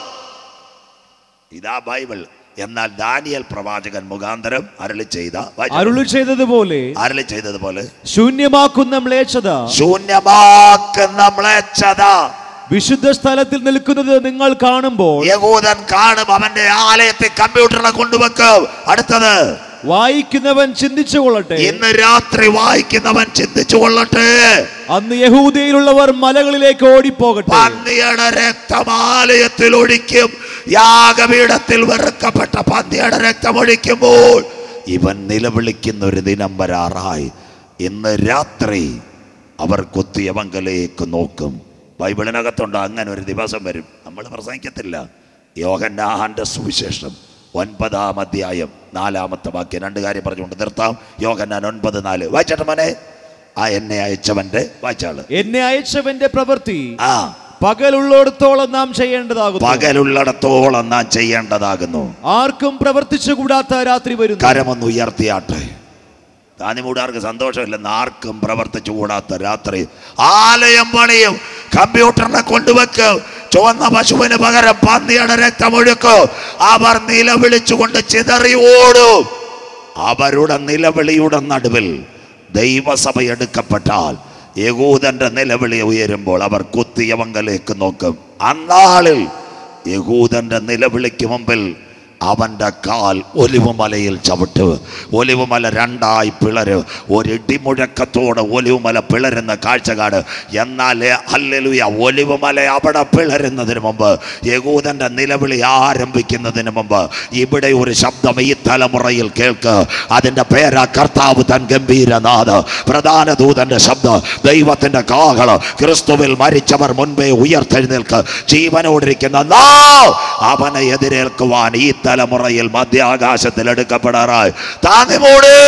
ഇതാ ബൈബിൾ എന്നാൽ ദാനിയൽ പ്രവാചകൻ മുഖാന്തരം അരളി ചെയ്ത അരുളി ചെയ്തതുപോലെ അരളി ചെയ്തതുപോലെ ശൂന്യമാക്കുന്ന മ്ലേച്ഛത ശൂന്യമാക്കുന്ന മ്ലേച്ഛത വിശുദ്ധ സ്ഥലത്തിൽ നിൽക്കുന്നത് നിങ്ങൾ കാണുമ്പോൾ യഹൂദൻ കാണും അവന്റെ ആലയത്തെ കമ്പ്യൂട്ടറിനെ കൊണ്ടുവെക്കും അടുത്തത് വായിക്കുന്നവൻ ചിന്തിച്ചു കൊള്ളട്ടെ ഇന്ന് രാത്രി വായിക്കുന്നവൻ ചിന്തിച്ചു കൊള്ളട്ടെ അന്ന് യഹൂദയിലുള്ളവർ മലകളിലേക്ക് ഓടിപ്പോകട്ടെ പന്നിയുടെ രക്തം ആലയത്തിൽ ഒഴിക്കും യാഗപീഠത്തിൽ വെറുക്കപ്പെട്ട പന്നിയുടെ രക്തം ഒഴിക്കുമ്പോൾ ഇവൻ നിലവിളിക്കുന്ന ഒരു ദിനം വരാറായി ഇന്ന് രാത്രി അവർ കുത്തിയവങ്കലേക്ക് നോക്കും ബൈബിളിനകത്തുണ്ട് അങ്ങനെ ഒരു ദിവസം വരും നമ്മൾ പ്രസംഗിക്കത്തില്ല യോഹന്നാഹാന്റെ സുവിശേഷം ഒൻപതാം അധ്യായം നാലാമത്തെ വാക്യം രണ്ട് കാര്യം പറഞ്ഞുകൊണ്ട് നിർത്താം യോഹന്നാൻ ഒൻപത് നാല് വായിച്ചേട്ട മോനെ ആ എന്നെ അയച്ചവന്റെ വായിച്ചാള് എന്നെ അയച്ചവന്റെ പ്രവൃത്തി ആ പകലുള്ളിടത്തോളം നാം ചെയ്യേണ്ടതാകുന്നു പകലുള്ളിടത്തോളം നാം ചെയ്യേണ്ടതാകുന്നു ആർക്കും പ്രവർത്തിച്ചുകൂടാത്ത രാത്രി വരുന്നു കരമൊന്ന് ഉയർത്തിയാട്ടെ താനിമൂടാർക്ക് സന്തോഷമില്ലെന്ന് ആർക്കും പ്രവർത്തിച്ചു കൂടാത്ത രാത്രി ആലയം പണിയും കമ്പ്യൂട്ടറിനെ കൊണ്ടുവെക്ക് ചുവന്ന പശുവിന് പകരം പന്നിയുടെ രക്തമൊഴുക്ക് അവർ നിലവിളിച്ചുകൊണ്ട് ചിതറി ഓടും അവരുടെ നിലവിളിയുടെ നടുവിൽ ദൈവസഭ എടുക്കപ്പെട്ടാൽ യഹൂദന്റെ നിലവിളി ഉയരുമ്പോൾ അവർ കുത്തിയവങ്കലേക്ക് നോക്കും അന്നാളിൽ യഹൂദന്റെ നിലവിളിക്ക് മുമ്പിൽ അവൻ്റെ കാൽ ഒലിവുമലയിൽ ചവിട്ട് ഒലിവുമല രണ്ടായി പിളര് ഒരിടിമുഴക്കത്തോടെ ഒലിവുമല പിളരുന്ന കാഴ്ചകാട് എന്നാൽ അല്ലെലുയ ഒലിവുമല അവിടെ പിളരുന്നതിന് മുമ്പ് യഹൂദൻ്റെ നിലവിളി ആരംഭിക്കുന്നതിന് മുമ്പ് ഇവിടെ ഒരു ശബ്ദം ഈ തലമുറയിൽ കേൾക്ക് അതിൻ്റെ പേരാ കർത്താവ് തൻ ഗംഭീരനാഥ പ്രധാന ദൂതന്റെ ശബ്ദം ദൈവത്തിന്റെ കാഹള ക്രിസ്തുവിൽ മരിച്ചവർ മുൻപേ ഉയർത്തെഴുന്നേൽക്ക് ജീവനോടിരിക്കുന്ന നാം അവനെ എതിരേൽക്കുവാൻ ഈ തലമുറയിൽ മധ്യാകാശത്തിൽ എടുക്കപ്പെടാറായി താന്നിമൂടി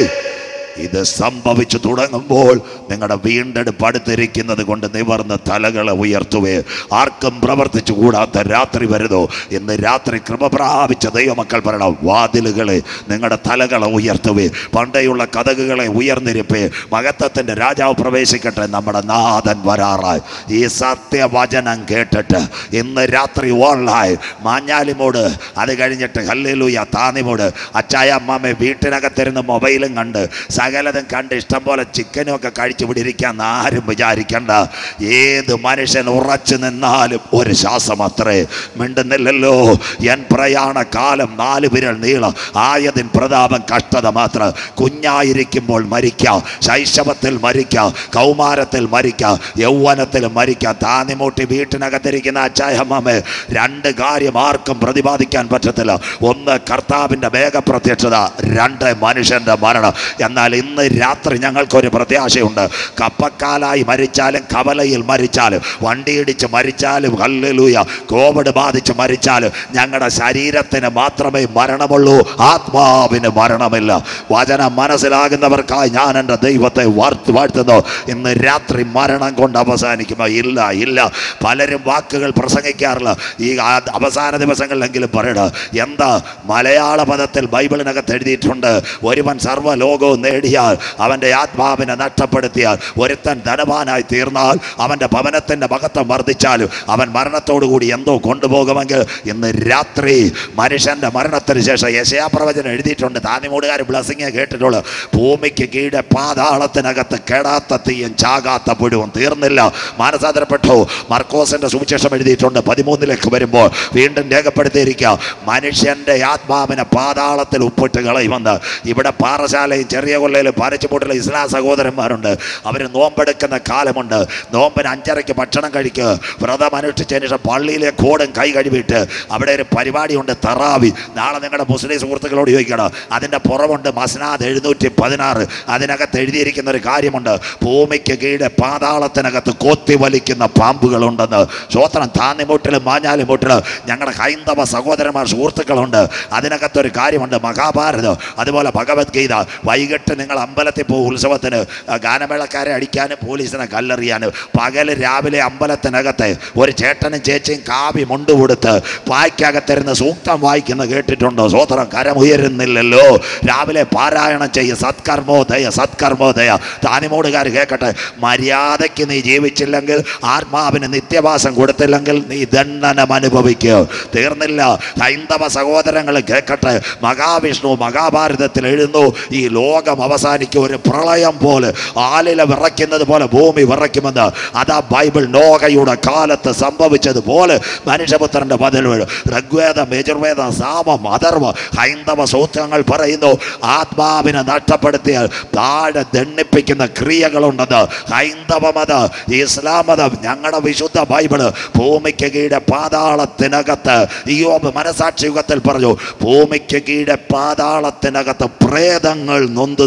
ഇത് സംഭവിച്ചു തുടങ്ങുമ്പോൾ നിങ്ങളുടെ വീണ്ടെടുപ്പ് അടുത്തിരിക്കുന്നത് കൊണ്ട് നിവർന്ന് തലകളെ ഉയർത്തുവേ ആർക്കും പ്രവർത്തിച്ചു കൂടാത്ത രാത്രി വരുന്നു ഇന്ന് രാത്രി കൃപ പ്രാപിച്ച ദൈവമക്കൾ പറയണം വാതിലുകളെ നിങ്ങളുടെ തലകളെ ഉയർത്തുവേ പണ്ടേയുള്ള കഥകുകളെ ഉയർന്നിരിപ്പേ മഹത്വത്തിൻ്റെ രാജാവ് പ്രവേശിക്കട്ടെ നമ്മുടെ നാഥൻ വരാറായി ഈ സത്യവചനം കേട്ടിട്ട് ഇന്ന് രാത്രി ഓൺലൈൻ മാഞ്ഞാലിമോട് അത് കഴിഞ്ഞിട്ട് ഹല്ലേലൂയ താന്നിമോട് അച്ചായ അമ്മാമ്മ വീട്ടിനകത്തിരുന്ന് മൊബൈലും കണ്ട് സകലതും കണ്ട് ഇഷ്ടം പോലെ ചിക്കനും ഒക്കെ കഴിച്ചു പിടിരിക്കാൻ ആരും വിചാരിക്കണ്ട ഏത് മനുഷ്യൻ ഉറച്ചു നിന്നാലും ഒരു ശ്വാസം അത്രേ മിണ്ടുന്നില്ലല്ലോ എൻ പ്രയാണ കാലം നാല് വിരൽ നീളം ആയതിൻ പ്രതാപം കഷ്ടത മാത്രം കുഞ്ഞായിരിക്കുമ്പോൾ മരിക്കാം ശൈശവത്തിൽ മരിക്കാം കൗമാരത്തിൽ മരിക്കാം യൗവനത്തിൽ മരിക്കാം താന്നിമൂട്ടി വീട്ടിനകത്തിരിക്കുന്ന അച്ചായമ്മേ രണ്ട് കാര്യം ആർക്കും പ്രതിപാദിക്കാൻ പറ്റത്തില്ല ഒന്ന് കർത്താവിൻ്റെ വേഗപ്രത്യക്ഷത രണ്ട് മനുഷ്യൻ്റെ മരണം എന്നാൽ ഇന്ന് രാത്രി ഞങ്ങൾക്കൊരു പ്രത്യാശയുണ്ട് കപ്പക്കാലായി മരിച്ചാലും കവലയിൽ മരിച്ചാലും വണ്ടിയിടിച്ച് മരിച്ചാലും ഹല്ലേലൂയ കോവിഡ് ബാധിച്ച് മരിച്ചാലും ഞങ്ങളുടെ ശരീരത്തിന് മാത്രമേ മരണമുള്ളൂ ആത്മാവിന് മരണമില്ല വചനം മനസ്സിലാകുന്നവർക്കായി ഞാൻ എൻ്റെ ദൈവത്തെ വാർത്ത് വാഴ്ത്തുന്നു ഇന്ന് രാത്രി മരണം കൊണ്ട് അവസാനിക്കുമോ ഇല്ല ഇല്ല പലരും വാക്കുകൾ പ്രസംഗിക്കാറില്ല ഈ ആ- അവസാന ദിവസങ്ങളിലെങ്കിലും പറയണ എന്താ മലയാള പദത്തിൽ ബൈബിളിനകത്ത് എഴുതിയിട്ടുണ്ട് ഒരുവൻ സർവ്വലോകവും നേടിയാൽ അവൻ്റെ ആത്മാവിനെ നഷ്ടപ്പെടുത്തിയാൽ ഒരുത്തൻ ധനവാനായി തീർന്നാൽ അവൻ്റെ ഭവനത്തിൻ്റെ മഹത്വം വർദ്ധിച്ചാലും അവൻ മരണത്തോടുകൂടി എന്തോ കൊണ്ടുപോകുമെങ്കിൽ ഇന്ന് രാത്രി മനുഷ്യൻ്റെ മരണത്തിന് ശേഷം യശയാപ്രവചനം എഴുതിയിട്ടുണ്ട് താനിമൂടുകാർ ബ്ലസ്സിങ് കേട്ടിട്ടുള്ളൂ ഭൂമിക്ക് കീഴെ പാതാളത്തിനകത്ത് കെടാത്ത തീയും ചാകാത്ത പുഴുവും തീർന്നില്ല മാനസാന്തരപ്പെട്ടു മർക്കോസിന്റെ സുവിശേഷം എഴുതിയിട്ടുണ്ട് പതിമൂന്നിലേക്ക് വരുമ്പോൾ വീണ്ടും രേഖപ്പെടുത്തിയിരിക്കുക മനുഷ്യന്റെ ആത്മാവിനെ പാതാളത്തിൽ ഉപ്പിട്ട് കളയുമെന്ന് ഇവിടെ പാറശാലയും ചെറിയ കൊല്ലയിലും പാരച്ചുപൂട്ടിലും ഇസ്ലാം സഹോദരന്മാരുണ്ട് അവർ നോമ്പെടുക്കുന്ന കാലമുണ്ട് നോമ്പിന് അഞ്ചരയ്ക്ക് ഭക്ഷണം കഴിക്കുക വ്രതം അനുഷ്ഠിച്ചതിന് ശേഷം പള്ളിയിലേക്ക് ഓടും കൈ കഴുകിയിട്ട് അവിടെ ഒരു പരിപാടിയുണ്ട് തറാവി നാളെ നിങ്ങളുടെ മുസ്ലിം സുഹൃത്തുക്കളോട് ചോദിക്കണം അതിൻ്റെ പുറമുണ്ട് മസ്നാദ് എഴുന്നൂറ്റി പതിനാറ് അതിനകത്ത് എഴുതിയിരിക്കുന്ന ഒരു കാര്യമുണ്ട് ഭൂമിക്ക് കീഴെ പാതാളത്തിനകത്ത് കൊത്തി വലിക്കുന്ന പാമ്പുകളുണ്ടെന്ന് സ്വോത്രം താന്നിമൂട്ടിലും മാഞ്ഞാലിമൂട്ടിലും ഞങ്ങളുടെ ഹൈന്ദവ സഹോദരന്മാർ സുഹൃത്തുക്കളുണ്ട് അതിനകത്തൊരു കാര്യമുണ്ട് മഹാഭാരതം അതുപോലെ ഭഗവത്ഗീത വൈകിട്ട് നിങ്ങൾ അമ്പലത്തിൽ പോകും ഉത്സവത്തിന് ആ, ഗാനമേളക്കാരെ അടിക്കാനും പോലീസിനെ കല്ലെറിയാനും പകല് രാവിലെ അമ്പലത്തിനകത്ത് ഒരു ചേട്ടനും ചേച്ചിയും കാവി മുണ്ട് കൊടുത്ത് പായ്ക്കകത്തിരുന്ന് സൂക്തം വായിക്കുന്ന കേട്ടിട്ടുണ്ടോ സ്വോത്രം കരമുയരുന്നില്ലല്ലോ രാവിലെ പാരായണം ചെയ്യും സത്കർമ്മോദയ സത്കർമ്മോദയ താനിമോടുകാർ കേൾക്കട്ടെ മര്യാദയ്ക്ക് നീ ജീവിച്ചില്ലെങ്കിൽ ആത്മാവിന് നിത്യവാസം കൊടുത്തില്ലെങ്കിൽ നീ ദണ്ഡനം അനുഭവിക്കുക തീർന്നില്ല ഹൈന്ദവ സഹോദരങ്ങൾ കേൾക്കട്ടെ മഹാവിഷ്ണു മഹാഭാരതത്തിൽ എഴുതുന്നു ഈ ലോകം അവസാനിക്കും ഒരു പ്രളയം പോലെ ആലില വിറയ്ക്കുന്നത് പോലെ ഭൂമി വിറയ്ക്കുമെന്ന് അതാ ബൈബിൾ നോഹയുടെ കാലത്ത് സംഭവിച്ചതുപോലെ മനുഷ്യപുത്രന്റെ ബദൽ വീഴും ഋഗ്വേദം യജുർവേദം സാമം അഥർവ ഹൈന്ദവ സൂത്രങ്ങൾ പറയുന്നു ആത്മാവിനെ നഷ്ടപ്പെടുത്തിയാൽ താഴെ ദണ്ണിപ്പിക്കുന്ന ക്രിയകളുണ്ടെന്ന് ഹൈന്ദവ മത ഇസ്ലാം മതം ഞങ്ങളുടെ വിശുദ്ധ ബൈബിള് ഭൂമിക്ക് കീഴെ പാതാളത്തിനകത്ത് ഇയോബ് മനസാക്ഷി യുഗത്തിൽ പറഞ്ഞു ഭൂമിക്ക് കീഴെ പാതാളത്തിനകത്ത് പ്രേതങ്ങൾ നൊന്ത്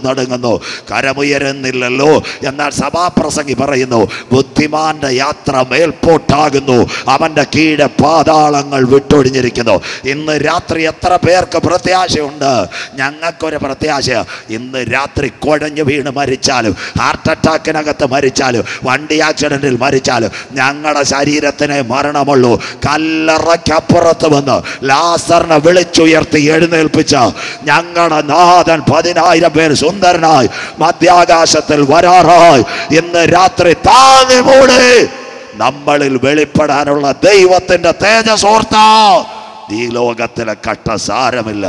നടുങ്ങുന്നു കരമുയരുന്നില്ലല്ലോ എന്നാൽ സഭാപ്രസംഗി പറയുന്നു ബുദ്ധിമാന്റെ യാത്ര മേൽപോട്ടാകുന്നു അവന്റെ കീഴെ പാതാളങ്ങൾ വിട്ടൊഴിഞ്ഞിരിക്കുന്നു ഇന്ന് രാത്രി എത്ര പേർക്ക് പ്രത്യാശയുണ്ട് ഞങ്ങൾക്കൊരു പ്രത്യാശ ഇന്ന് രാത്രി കുഴഞ്ഞു വീണ് മരിച്ചാലും ഹാർട്ട് അറ്റാക്കിനകത്ത് മരിച്ചാലും വണ്ടി ആക്സിഡന്റിൽ മരിച്ചാലും ഞങ്ങളുടെ ശരീരത്തിന് മരണമുള്ളൂ കല്ലറയ്ക്കപ്പുറത്ത് വന്ന് ലാസറിനെ വിളിച്ചുയർത്തി എഴുന്നേൽപ്പിച്ച ഞങ്ങളുടെ നാഥൻ പതിനായിരം പേര് സുന്ദരനായി മധ്യാകാശത്തിൽ വരാറായി ഇന്ന് രാത്രി താങ്ങി മൂടി നമ്മളിൽ വെളിപ്പെടാനുള്ള ദൈവത്തിന്റെ തേജസോർത്ത ഈ ലോകത്തിലെ കട്ട സാരമില്ല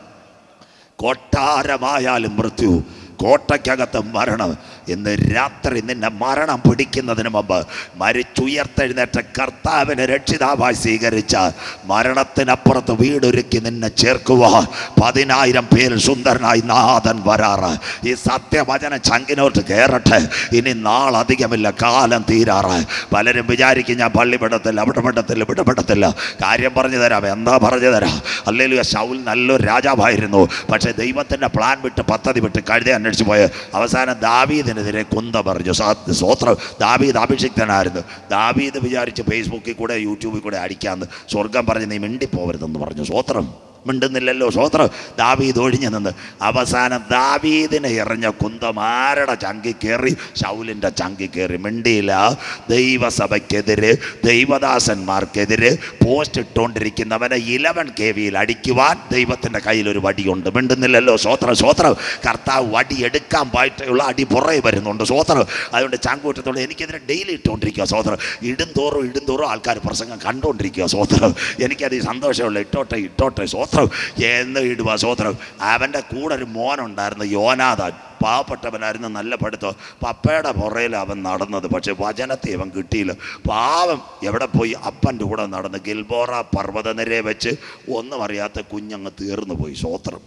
കൊട്ടാരമായാലും മൃത്യു കോട്ടയ്ക്കകത്ത് മരണം ഇന്ന് രാത്രി നിന്നെ മരണം പിടിക്കുന്നതിന് മുമ്പ് മരിച്ചുയർത്തെഴുന്നേറ്റ കർത്താവിനെ രക്ഷിതാവായി സ്വീകരിച്ച മരണത്തിനപ്പുറത്ത് വീടൊരുക്കി നിന്നെ ചേർക്കുവാൻ പതിനായിരം പേര് സുന്ദരനായി നാഥൻ വരാറ് ഈ സത്യവചന ചങ്കിനോട്ട് കയറട്ടെ ഇനി നാളധികമില്ല കാലം തീരാറ് പലരും വിചാരിക്കും ഞാൻ പള്ളി വിടത്തില്ല അവിടെ വിടത്തില്ല ഇവിടെ വിടത്തില്ല കാര്യം പറഞ്ഞു തരാം എന്താ പറഞ്ഞു തരാം അല്ലെങ്കിൽ ശൗൽ നല്ലൊരു രാജാവായിരുന്നു പക്ഷേ ദൈവത്തിൻ്റെ പ്ലാൻ വിട്ട് പദ്ധതി വിട്ട് കഴുതി അന്വേഷിച്ച് പോയ അവസാനം ദാവീദിനെതിരെ കുന്ത പറഞ്ഞു സാ- സ്വോത്രം ദാവീദ് അഭിഷിക്തനായിരുന്നു ദാവീദ് വിചാരിച്ച് ഫേസ്ബുക്കിൽ കൂടെ യൂട്യൂബിൽ കൂടെ അടിക്കാന്ന് സ്വർഗം പറഞ്ഞ് നീ മിണ്ടിപ്പോവരുതെന്ന് പറഞ്ഞു സ്വോത്രം മിണ്ടുന്നില്ലല്ലോ സ്വോത്രം ദാവീദ് ഒഴിഞ്ഞു നിന്ന് അവസാനം ദാവീദിനെ എറിഞ്ഞ കുന്തം ആരുടെ ചങ്കി കയറി ശൗലിൻ്റെ ചങ്കി കയറി മിണ്ടിയില്ല ദൈവസഭയ്ക്കെതിരെ ദൈവദാസന്മാർക്കെതിരെ പോസ്റ്റ് ഇട്ടുകൊണ്ടിരിക്കുന്നവനെ ഇലവൻ കെ വിയിൽ അടിക്കുവാൻ ദൈവത്തിൻ്റെ കയ്യിൽ ഒരു വടിയുണ്ട് മിണ്ടുന്നില്ലല്ലോ സ്വോത്രം സ്വോത്രം കർത്താവ് വടി എടുക്കാൻ പായിട്ടുള്ള അടി പുറകെ വരുന്നുണ്ട് സ്വോത്രം അതുകൊണ്ട് ചങ്കൂറ്റത്തോടെ എനിക്കെതിരെ ഡെയിലി ഇട്ടുകൊണ്ടിരിക്കുക സ്വോത്രം ഇടും തോറും ഇടും തോറും ആൾക്കാർ പ്രസംഗം കണ്ടുകൊണ്ടിരിക്കുക സ്വോത്രം എനിക്കത് സന്തോഷമുള്ള ഇട്ടോട്ടെ ഇട്ടോട്ടെ സ്വോത്രം എന്ന് ഇടുക സ്വോത്രം അവൻ്റെ കൂടെ ഒരു മോനുണ്ടായിരുന്നു യോനാഥാൻ പാവപ്പെട്ടവനായിരുന്നു നല്ല പഠിത്തം പപ്പയുടെ പുറയിൽ അവൻ നടന്നത് പക്ഷെ വചനത്തെ അവൻ കിട്ടിയില്ല പാവം എവിടെ പോയി അപ്പൻ്റെ കൂടെ നടന്ന് ഗിൽബോറ പർവ്വതനിരയെ വെച്ച് ഒന്നും അറിയാത്ത കുഞ്ഞങ്ങ് തീർന്നു പോയി സ്വോത്രം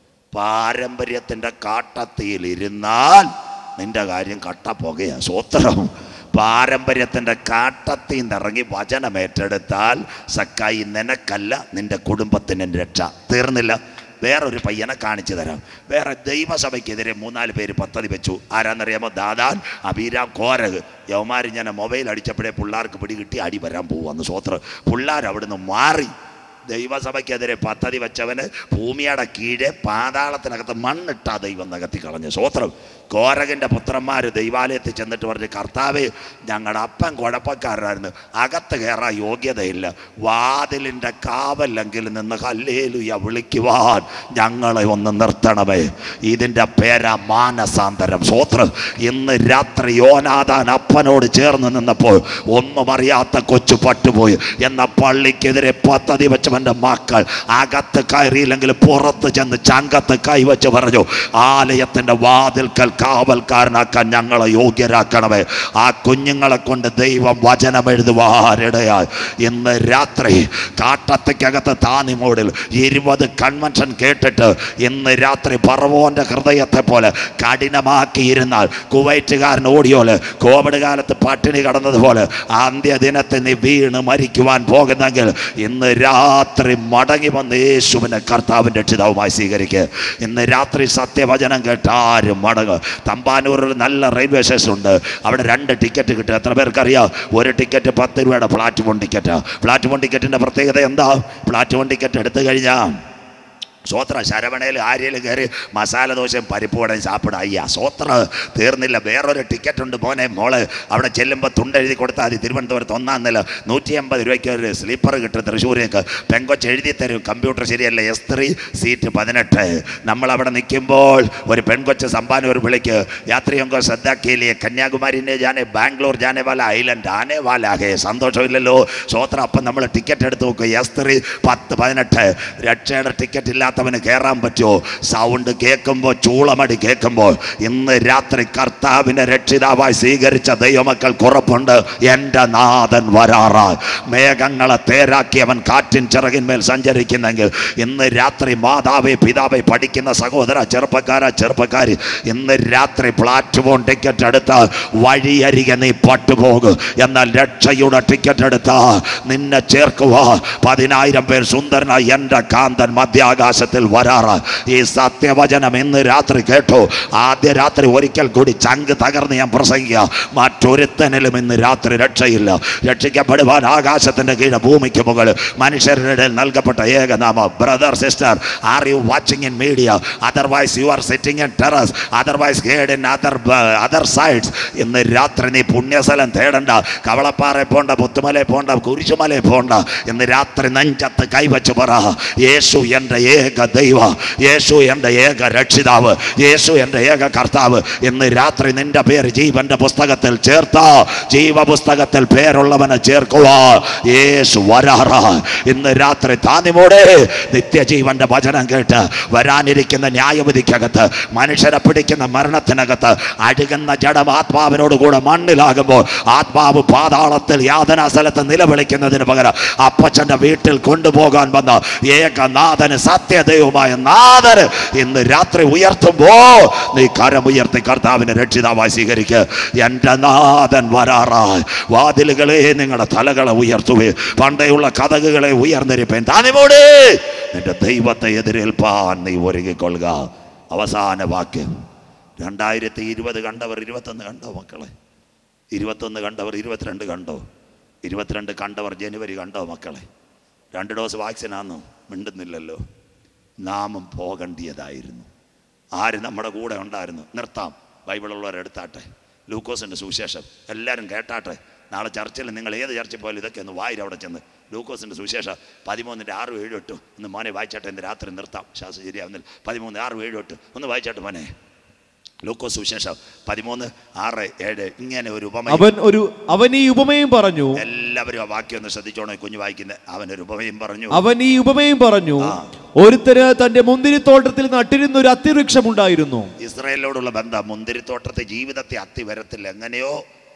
പാരമ്പര്യത്തിൻ്റെ കാട്ടത്തിയിൽ ഇരുന്നാൽ നിന്റെ കാര്യം കട്ടപ്പുകയാ സ്വോത്രം പാരമ്പര്യത്തിൻ്റെ കാട്ടത്തിൽ നിന്ന് ഇറങ്ങി വചനം ഏറ്റെടുത്താൽ സക്കായി നിനക്കല്ല നിന്റെ കുടുംബത്തിന് രക്ഷ തീർന്നില്ല വേറൊരു പയ്യനെ കാണിച്ചു തരാം വേറെ ദൈവസഭയ്ക്കെതിരെ മൂന്നാല് പേര് പദ്ധതി വെച്ചു ആരാന്നറിയാമോ ദാദാൻ അബീരാം കോരക് യവമാർ ഞാൻ മൊബൈൽ അടിച്ചപ്പോഴേ പിള്ളേർക്ക് പിടികിട്ടി അടി വരാൻ പോവാന്ന് സ്വോത്രം പിള്ളേർ അവിടുന്ന് മാറി ദൈവസഭയ്ക്കെതിരെ പദ്ധതി വെച്ചവന് ഭൂമിയുടെ കീഴെ പാതാളത്തിനകത്ത് മണ്ണിട്ടാ ദൈവം നകത്തി കളഞ്ഞു സ്വോത്രം കോരകൻ്റെ പുത്രന്മാർ ദൈവാലയത്തിൽ ചെന്നിട്ട് പറഞ്ഞു കർത്താവേ ഞങ്ങളുടെ അപ്പൻ കുഴപ്പക്കാരനായിരുന്നു അകത്ത് കയറാൻ യോഗ്യതയില്ല വാതിലിൻ്റെ കാവല്ലെങ്കിലും നിന്ന് ഹല്ലേലുയ വിളിക്കുവാൻ ഞങ്ങളെ ഒന്ന് നിർത്തണമേ ഇതിൻ്റെ പേരാ മാനസാന്തരം സ്വോത്രം ഇന്ന് രാത്രി യോനാഥാൻ അപ്പനോട് ചേർന്ന് നിന്നപ്പോൾ ഒന്നും അറിയാത്ത കൊച്ചു പട്ടുപോയി എന്ന പള്ളിക്കെതിരെ പദ്ധതി വെച്ചവൻ്റെ മക്കൾ അകത്ത് കയറിയില്ലെങ്കിൽ പുറത്ത് ചെന്ന് ചങ്കത്ത് കൈവച്ച് പറഞ്ഞു ആലയത്തിൻ്റെ വാതിൽക്കൽ കാവൽക്കാരനാക്കാൻ ഞങ്ങളെ യോഗ്യരാക്കണമേ ആ കുഞ്ഞുങ്ങളെ കൊണ്ട് ദൈവം വചനം എഴുതുവാനിടയായി ഇന്ന് രാത്രി കാട്ടത്തക്കകത്ത് താനിമോടിൽ ഇരുപത് കൺവെൻഷൻ കേട്ടിട്ട് ഇന്ന് രാത്രി പറവോന്റെ ഹൃദയത്തെ പോലെ കഠിനമാക്കിയിരുന്നാൽ കുവൈറ്റുകാരൻ ഓടിയോല് കോവിഡ് കാലത്ത് പട്ടിണി കടന്നതുപോലെ അന്ത്യദിനത്തിൽ നീ വീണ് മരിക്കുവാൻ പോകുന്നെങ്കിൽ ഇന്ന് രാത്രി മടങ്ങി വന്ന് യേശുവിനെ കർത്താവിൻ്റെ രക്ഷിതാവുമായി സ്വീകരിക്കുക ഇന്ന് രാത്രി സത്യവചനം കേട്ട് ആരും മടങ്ങ് തമ്പാനൂരിൽ നല്ല റെയിൽവേ സ്റ്റേഷൻ ഉണ്ട് അവിടെ രണ്ട് ടിക്കറ്റ് കിട്ടും എത്ര പേർക്കറിയാം ഒരു ടിക്കറ്റ് പത്ത് രൂപയുടെ പ്ലാറ്റ്ഫോം ടിക്കറ്റ് പ്ലാറ്റ്ഫോം ടിക്കറ്റിൻ്റെ പ്രത്യേകത എന്താ പ്ലാറ്റ്ഫോം ടിക്കറ്റ് എടുത്തു കഴിഞ്ഞാൽ സ്വോത്ര ശരവണയിൽ ആര്യയിൽ കയറി മസാല ദോശയും പരിപ്പുവടയും സാപ്പിട അയ്യ സ്വോത്ര തീർന്നില്ല വേറൊരു ടിക്കറ്റ് ഉണ്ട് മോനെ മോള് അവിടെ ചെല്ലുമ്പോൾ തുണ്ടെഴുതി കൊടുത്താൽ മതി തിരുവനന്തപുരത്ത് ഒന്നാം നില നൂറ്റി അമ്പത് രൂപയ്ക്ക് ഒരു സ്ലീപ്പർ കിട്ടും തൃശ്ശൂരേക്ക് പെങ്കൊച്ച് എഴുതി തരും കമ്പ്യൂട്ടർ ശരിയല്ല എസ് ത്രീ സീറ്റ് പതിനെട്ട് നമ്മളവിടെ നിൽക്കുമ്പോൾ ഒരു പെൺകൊച്ച് സമ്പാനൂർ വിളിക്ക് യാത്രിയൊക്കെ ശ്രദ്ധാക്കിയില്ലേ കന്യാകുമാരിനെ ജാനെ ബാംഗ്ലൂർ ജാനെ വാല ഐലൻഡ് ആനെ വാല ഹേ സന്തോഷമില്ലല്ലോ സ്വോത്ര അപ്പം നമ്മൾ ടിക്കറ്റ് എടുത്ത് നോക്കുക എസ് ത്രീ പത്ത് പതിനെട്ട് രക്ഷയുടെ ടിക്കറ്റ് ഇല്ലാത്തവന് കയറാൻ പറ്റുമോ സൗണ്ട് കേൾക്കുമ്പോൾ ചൂളമടി കേൾക്കുമ്പോൾ ഇന്ന് രാത്രി കർത്താവിനെ രക്ഷിതാവായി സ്വീകരിച്ച ദൈവമക്കൾ കുറപ്പുണ്ട് എൻ്റെ നാഥൻ വരാറായി മേഘങ്ങളെ തേരാക്കി അവൻ കാറ്റിൻ ചിറകിന്മേൽ സഞ്ചരിക്കുന്നെങ്കിൽ ഇന്ന് രാത്രി മാതാവേ പിതാവെ പഠിക്കുന്ന സഹോദര ചെറുപ്പക്കാര ചെറുപ്പക്കാരി ഇന്ന് രാത്രി പ്ലാറ്റ്ഫോം ടിക്കറ്റ് എടുത്ത് വഴിയരികെ നീ പട്ടുപോകും എന്നാൽ രക്ഷയുടെ ടിക്കറ്റ് എടുത്ത നിന്നെ ചേർക്കുക പതിനായിരം പേർ സുന്ദരനായി എൻ്റെ കാന്തൻ മധ്യാകാശ ആകാശത്തിൽ വരാറ് ഈ സത്യവചനം ഇന്ന് രാത്രി കേട്ടോ ആദ്യ രാത്രി ഒരിക്കൽ കൂടി ചങ്ക് തകർന്ന് ഞാൻ പ്രസംഗിക്കുക മറ്റൊരുത്തനിലും ഇന്ന് രാത്രി രക്ഷയില്ല രക്ഷിക്കപ്പെടുവാൻ ആകാശത്തിന്റെ കീഴ് ഭൂമിക്ക് മുകളിൽ മനുഷ്യരുടെ ഇടയിൽ നൽകപ്പെട്ട ഏകനാമ brother sister are you watching in media otherwise you are sitting in terrace otherwise heard in other other sides ഇന്ന് രാത്രി നീ പുണ്യസ്ഥലം തേടണ്ട കവളപ്പാറ പോണ്ട പുത്തുമല പോണ്ട കുരിശുമല പോണ്ട ഇന്ന് രാത്രി നെഞ്ചത്ത് കൈവച്ച് പറ യേശു എൻ്റെ ഏക ദൈവ യേശു എൻ്റെ ഏക രക്ഷിതാവ് യേശു എൻ്റെ ഏക കർത്താവ് ഇന്ന് രാത്രി നിന്റെ പേര് ജീവന്റെ പുസ്തകത്തിൽ ചേർത്ത ജീവ പുസ്തകത്തിൽ പേരുള്ളവനെ ചേർക്കുക യേശു വരാറ ഇന്ന് രാത്രി താനിമോടെ നിത്യജീവന്റെ വചനം കേട്ട് വരാനിരിക്കുന്ന ന്യായവിധിക്കകത്ത് മനുഷ്യരെ പിടിക്കുന്ന മരണത്തിനകത്ത് അഴുകുന്ന ജഡം ആത്മാവിനോട് കൂടെ മണ്ണിലാകുമ്പോൾ ആത്മാവ് പാതാളത്തിൽ യാതനാ സ്ഥലത്ത് നിലവിളിക്കുന്നതിന് പകരം അപ്പച്ചന്റെ വീട്ടിൽ കൊണ്ടുപോകാൻ വന്ന ഏകനാഥന് സത്യദൈവമായ നാഥന് ഇന്ന് രാത്രി ഉയർത്തുമ്പോ നീ കരമുയർത്തി കർത്താവിനെ രക്ഷിതാവായി സ്വീകരിക്കുക എൻ്റെ നാഥൻ വരാറായി വാതിലുകളെ നിങ്ങളുടെ തലകളെ ഉയർത്തുവേ പണ്ടേയുള്ള കഥകുകളെ ഉയർന്നിരിപ്പേൻ താനിമോടെ നിന്റെ ദൈവത്തെ എതിരേൽപ്പാൻ നീ ഒരുങ്ങിക്കൊള്ളുക അവസാന വാക്യം രണ്ടായിരത്തി ഇരുപത് കണ്ടവർ ഇരുപത്തൊന്ന് കണ്ടോ മക്കളെ ഇരുപത്തൊന്ന് കണ്ടവർ ഇരുപത്തിരണ്ട് കണ്ടോ ഇരുപത്തിരണ്ട് കണ്ടവർ ജനുവരി കണ്ടോ മക്കളെ രണ്ട് ഡോസ് വാക്സിനാന്നോ മിണ്ടുന്നില്ലല്ലോ നാമം പോകേണ്ടിയതായിരുന്നു ആര് നമ്മുടെ കൂടെ ഉണ്ടായിരുന്നു നിർത്താം ബൈബിളുള്ളവർ എടുത്താട്ടെ ലൂക്കോസിൻ്റെ സുവിശേഷം എല്ലാവരും കേട്ടാട്ടെ നാളെ ചർച്ചിൽ നിങ്ങൾ ഏത് ചർച്ചിൽ പോയാലും ഇതൊക്കെ ഒന്ന് വായിരം അവിടെ ചെന്ന് ലൂക്കോസിൻ്റെ സുവിശേഷം പതിമൂന്നിൻ്റെ ആറ് ഏഴ് എട്ട് ഒന്ന് മോനെ വായിച്ചാട്ടെ ഇന്ന് രാത്രി നിർത്താം ശ്വാസം ശരിയാവുന്നില്ല പതിമൂന്ന് ആറ് ഏഴ് എട്ട് ഒന്ന് വായിച്ചാട്ടെ മോനെ ലൂക്കോസ് സുവിശേഷം പതിമൂന്ന് ആറ് ഏഴ് ഇങ്ങനെ ഒരു ഉപമ അവൻ ഒരു അവൻ ഈ ഉപമയും പറഞ്ഞു എല്ലാവരും ആ വാക്യം ഒന്ന് ശ്രദ്ധിച്ചോണേ കുഞ്ഞു വായിക്കുന്നത് അവനൊരു ഉപമയും പറഞ്ഞു അവൻ ഈ ഉപമയും പറഞ്ഞു ആ. ഒരുത്തന് തന്റെ മുന്തിരിത്തോട്ടത്തിൽ നട്ടിരുന്ന ഒരു അത്തിവൃക്ഷം ഉണ്ടായിരുന്നു ഇസ്രായേലിനോടുള്ള ബന്ധം മുന്തിരിത്തോട്ടത്തെ ജീവിതത്തെ അത്തി വരത്തിൽ എങ്ങനെയോ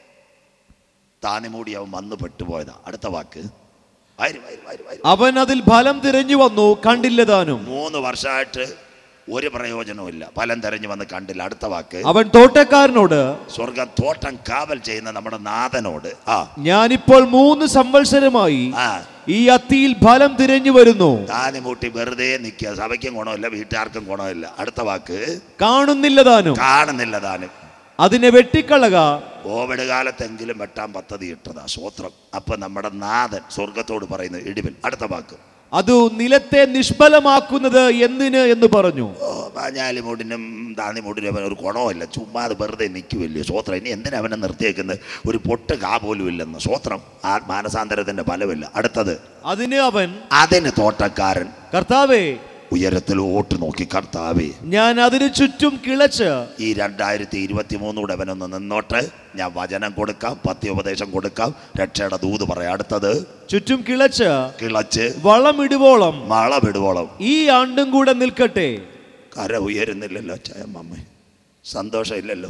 താനിമൂടി അവൻ വന്നു പെട്ടുപോയതാ അടുത്ത വാക്ക് വയറ് വയറ് വയറ് വയറ് അവൻ അതിൽ ഫലം തിരഞ്ഞു വന്നു കണ്ടില്ല താനും മൂന്ന് വർഷമായിട്ട് ഒരു പ്രയോജനവുമില്ല ഫലം തെരഞ്ഞു വന്ന് കണ്ടില്ല അടുത്ത വാക്ക് അവൻ തോട്ടക്കാരനോട് സ്വർഗം തോട്ടം കാവൽ ചെയ്യുന്ന നമ്മുടെ നാഥനോട് ആ ഞാനിപ്പോൾ മൂന്ന് സംവത്സരമായി ആ ഈ അത്തിയിൽ ഫലം തിരഞ്ഞു വരുന്നു താനിമൂട്ടി വെറുതെ നിൽക്കുക സഭയ്ക്കും ഗുണമില്ല വീട്ടുകാർക്കും ഗുണമില്ല അടുത്ത വാക്ക് കാണുന്നില്ല താനും കാണുന്നില്ല താനും അതിനെ വെട്ടിക്കളക കോവിഡ് കാലത്തെങ്കിലും വെട്ടാൻ പദ്ധതി ഇട്ടതാ സ്വത്രം അപ്പൊ നമ്മുടെ നാഥൻ സ്വർഗത്തോട് പറയുന്നു ഇടിവിൽ അടുത്ത വാക്ക് അതു നിലത്തെ നിഷ്ഫലമാക്കുന്നത് എന്തിന് എന്ന് പറഞ്ഞു ഓ പാഞ്ഞാലിമൂടിനും താന്നിമൂടിനും അവൻ ഒരു ഗുണമില്ല ചുമ്മാ അത് വെറുതെ നിൽക്കുമല്ലോ സ്വത്രം ഇനി എന്തിനാ അവനെ നിർത്തിയേക്കുന്നത് ഒരു പൊട്ട് കാ പോലും ഇല്ലെന്ന് സ്വത്രം ആ മാനസാന്തരത്തിന്റെ ഫലമില്ല അടുത്തത് അതിന് അവൻ അതിന് തോട്ടക്കാരൻ കർത്താവേ ഉയരത്തിലോട്ട് നോക്കി കർത്താവേ ഞാൻ അതിന് ചുറ്റും കിളച്ച് ഈ രണ്ടായിരത്തി ഇരുപത്തി മൂന്നൂടെ അവനൊന്ന് നിന്നോട്ട് ഞാൻ വചനം കൊടുക്കാം പത്യോപദേശം കൊടുക്കാം രക്ഷയുടെ ദൂത് പറയാം അടുത്തത് ചുറ്റും കിളച്ച് കിളച്ച് വളമിടുവോളം മഴ വിടുവോളം ഈ ആണ്ടും കൂടെ നിൽക്കട്ടെ കര ഉയരുന്നില്ലല്ലോ ചയമ്മ സന്തോഷമില്ലല്ലോ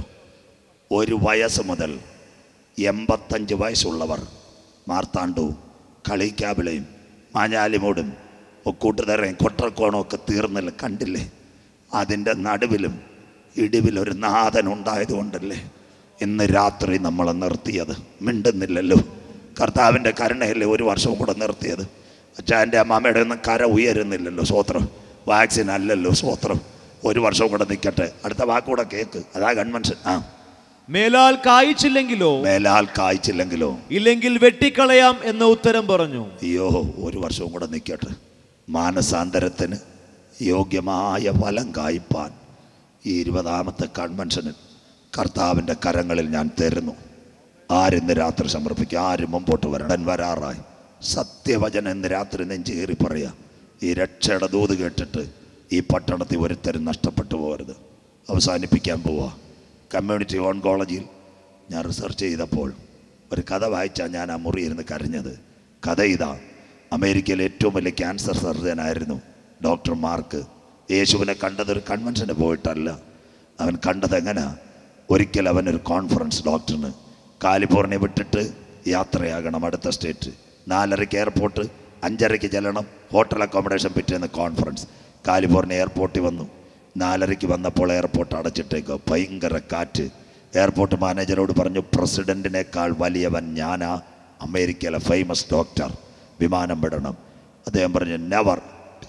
ഒരു വയസ്സ് മുതൽ എൺപത്തഞ്ച് വയസ്സുള്ളവർ മാർത്താണ്ടവും കളിക്കാവിളയും മാഞ്ഞാലിമൂടും ഒക്കൂട്ടുതറയും കൊട്ടക്കോണും ഒക്കെ തീർന്നില്ല കണ്ടില്ലേ അതിൻ്റെ നടുവിലും ഇടിവിലൊരു നാഥൻ ഉണ്ടായതുകൊണ്ടല്ലേ ഇന്ന് രാത്രി നമ്മളെ നിർത്തിയത് മിണ്ടുന്നില്ലല്ലോ കർത്താവിൻ്റെ കരുണയല്ലേ ഒരു വർഷവും കൂടെ നിർത്തിയത് അച്ഛൻ്റെ അമ്മാമ്മയുടെ ഒന്നും കര ഉയരുന്നില്ലല്ലോ സ്വോത്രം വാക്സിൻ അല്ലല്ലോ സ്വോത്രം ഒരു വർഷവും കൂടെ നിൽക്കട്ടെ അടുത്ത വാക്കൂടെ കേക്ക് അതാ കൺവെൻഷൻ ആ മേലാൽ കായ്ച്ചില്ലെങ്കിലോ മേലാൽ കായ്ച്ചില്ലെങ്കിലോ ഇല്ലെങ്കിൽ വെട്ടിക്കളയാം എന്ന ഉത്തരം പറഞ്ഞു അയ്യോ ഒരു വർഷവും കൂടെ നിൽക്കട്ടെ മാനസാന്തരത്തിന് യോഗ്യമായ ഫലം കായ്പാൻ ഈ ഇരുപതാമത്തെ കൺവെൻഷനിൽ കർത്താവിൻ്റെ കരങ്ങളിൽ ഞാൻ തരുന്നു ആരിന്ന് രാത്രി സമർപ്പിക്കുക ആരും മുമ്പോട്ട് വരണം വരാറായി സത്യവചനം ഇന്ന് രാത്രി നെഞ്ചേറി പറയുക ഈ രക്ഷയുടെ ദൂത് കേട്ടിട്ട് ഈ പട്ടണത്തിൽ ഒരുത്തരും നഷ്ടപ്പെട്ടു പോകരുത് അവസാനിപ്പിക്കാൻ പോവുക കമ്മ്യൂണിറ്റി ഓൺകോളജിയിൽ ഞാൻ റിസർച്ച് ചെയ്തപ്പോൾ ഒരു കഥ വായിച്ചാൽ ഞാൻ ആ മുറി ഇരുന്ന് കരഞ്ഞത് കഥ ഇതാ അമേരിക്കയിലെ ഏറ്റവും വലിയ ക്യാൻസർ സർജനായിരുന്നു ഡോക്ടർ മാർക്ക് യേശുവിനെ കണ്ടത് ഒരു കൺവെൻഷന് പോയിട്ടല്ല അവൻ കണ്ടത് എങ്ങനെ ഒരിക്കൽ അവൻ ഒരു കോൺഫറൻസ് ഡോക്ടറിന് കാലിഫോർണിയ വിട്ടിട്ട് യാത്രയാകണം അടുത്ത സ്റ്റേറ്റ് നാലരയ്ക്ക് എയർപോർട്ട് അഞ്ചരയ്ക്ക് ചെല്ലണം ഹോട്ടൽ അക്കോമഡേഷൻ പിറ്റേന്ന് കോൺഫറൻസ് കാലിഫോർണിയ എയർപോർട്ടിൽ വന്നു നാലരയ്ക്ക് വന്നപ്പോൾ എയർപോർട്ട് അടച്ചിട്ടേക്ക് ഭയങ്കര കാറ്റ് എയർപോർട്ട് മാനേജരോട് പറഞ്ഞു പ്രസിഡന്റിനേക്കാൾ വലിയവൻ ഞാനാ അമേരിക്കയിലെ ഫേമസ് ഡോക്ടർ വിമാനം വിടണം അദ്ദേഹം പറഞ്ഞു നെവർ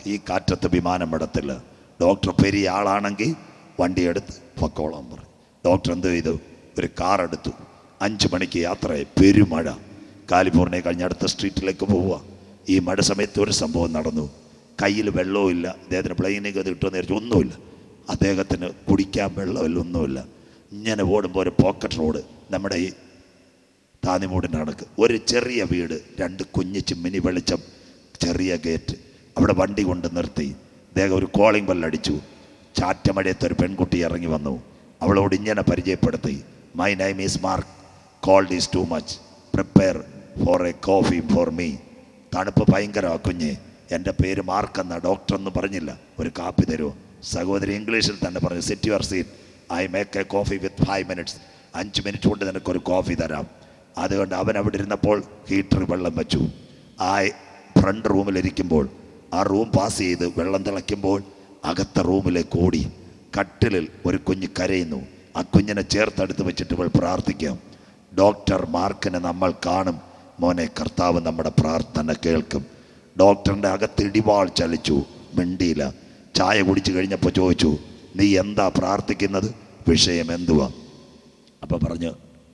ഈ കാറ്റത്ത് വിമാനം വിടത്തില്ല ഡോക്ടർ പെരിയ ആളാണെങ്കിൽ വണ്ടി എടുത്ത് പൊക്കോളാൻ പറഞ്ഞു ഡോക്ടർ എന്ത് ചെയ്തു ഒരു കാർ എടുത്തു അഞ്ച് മണിക്ക് യാത്രയായി പെരുമഴ കാലിഫോർണിയ കഴിഞ്ഞ അടുത്ത സ്ട്രീറ്റിലേക്ക് പോവുക ഈ മഴ സമയത്ത് ഒരു സംഭവം നടന്നു കയ്യിൽ വെള്ളവും ഇല്ല അദ്ദേഹത്തിന് പ്ലെയിനിലേക്ക് അത് കിട്ടുമെന്ന് വിചാരിച്ചു ഒന്നുമില്ല അദ്ദേഹത്തിന് കുടിക്കാൻ വെള്ളമില്ല ഒന്നുമില്ല ഇങ്ങനെ ഓടുമ്പോൾ ഒരു പോക്കറ്റ് റോഡ് നമ്മുടെ ഈ താന്നിമൂടിൻ്റെ കണക്ക് ഒരു ചെറിയ വീട് രണ്ട് കുഞ്ഞ് ചിമ്മിനി വെളിച്ചം ചെറിയ ഗേറ്റ് അവിടെ വണ്ടി കൊണ്ട് നിർത്തി അദ്ദേഹം ഒരു കോളിംഗ് ബെല്ലടിച്ചു ചാറ്റമഴയത്ത് ഒരു പെൺകുട്ടി ഇറങ്ങി വന്നു അവളോട് ഇങ്ങനെ പരിചയപ്പെടുത്തി my name is Mark cold is too much prepare for a coffee for me തണുപ്പ് ഭയങ്കരമാ കുഞ്ഞ് എൻ്റെ പേര് മാർക്ക് എന്ന ഡോക്ടർ എന്ന് പറഞ്ഞില്ല ഒരു കാപ്പി തരുമോ സഹോദരി ഇംഗ്ലീഷിൽ തന്നെ പറഞ്ഞു sit your seat I make a coffee with five minutes അഞ്ച് മിനിറ്റ് കൊണ്ട് നിനക്കൊരു കോഫി തരാം അതുകൊണ്ട് അവൻ അവിടെ ഇരുന്നപ്പോൾ ഹീറ്ററിൽ വെള്ളം വെച്ചു ആ ഫ്രണ്ട് റൂമിലിരിക്കുമ്പോൾ ആ റൂം പാസ് ചെയ്ത് വെള്ളം തിളയ്ക്കുമ്പോൾ അകത്ത റൂമിലേക്ക് ഓടി കട്ടിലിൽ ഒരു കുഞ്ഞ് കരയുന്നു ആ കുഞ്ഞിനെ ചേർത്തെടുത്ത് വെച്ചിട്ട് ഇവൾ പ്രാർത്ഥിക്കാം ഡോക്ടർ മാർക്കിനെ നമ്മൾ കാണും മോനെ കർത്താവ് നമ്മുടെ പ്രാർത്ഥന കേൾക്കും ഡോക്ടറിൻ്റെ അകത്ത് ഇടിവാൾ ചലിച്ചു മിണ്ടിയില്ല ചായ കുടിച്ചു കഴിഞ്ഞപ്പോൾ ചോദിച്ചു നീ എന്താ പ്രാർത്ഥിക്കുന്നത് വിഷയം എന്തുവാ അപ്പോൾ പറഞ്ഞു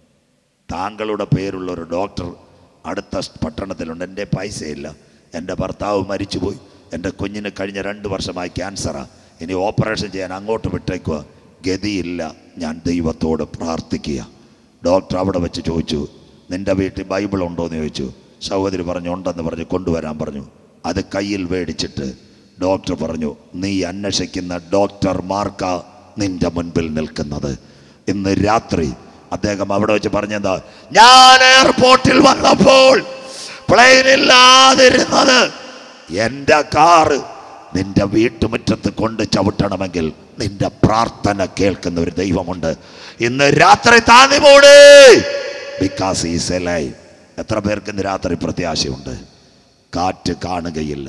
താങ്കളുടെ പേരുള്ള ഒരു ഡോക്ടർ അടുത്ത പട്ടണത്തിലുണ്ട് എൻ്റെ പൈസയില്ല എൻ്റെ ഭർത്താവ് മരിച്ചുപോയി എൻ്റെ കുഞ്ഞിന് കഴിഞ്ഞ രണ്ട് വർഷമായി ക്യാൻസറാ ഇനി ഓപ്പറേഷൻ ചെയ്യാൻ അങ്ങോട്ട് വിട്ടേക്കുക ഗതിയില്ല ഞാൻ ദൈവത്തോട് പ്രാർത്ഥിക്കുക ഡോക്ടർ അവിടെ വെച്ച് ചോദിച്ചു നിൻ്റെ വീട്ടിൽ ബൈബിൾ ഉണ്ടോ എന്ന് ചോദിച്ചു സഹോദരി പറഞ്ഞു ഉണ്ടെന്ന് പറഞ്ഞു കൊണ്ടുവരാൻ പറഞ്ഞു അത് കയ്യിൽ മേടിച്ചിട്ട് ഡോക്ടർ പറഞ്ഞു നീ അന്വേഷിക്കുന്ന ഡോക്ടർമാർക്ക നിന്റെ മുൻപിൽ നിൽക്കുന്നത് ഇന്ന് രാത്രി അദ്ദേഹം അവിടെ വെച്ച് പറഞ്ഞെന്താ ഞാൻ എയർപോർട്ടിൽ വന്നപ്പോൾ പ്ലെയിൻ ഇല്ലാതിരുന്നത് എൻ്റെ കാറ് നിന്റെ വീട്ടുമുറ്റത്ത് കൊണ്ട് ചവിട്ടണമെങ്കിൽ നിന്റെ പ്രാർത്ഥന കേൾക്കുന്ന ഒരു ദൈവമുണ്ട് ഇന്ന് രാത്രി താന്നി മൂട് ബിക്കാസ് ഈസ് എ ലൈവ് എത്ര പേർക്ക് ഇന്ന് രാത്രി പ്രത്യാശയുണ്ട് കാറ്റ് കാണുകയില്ല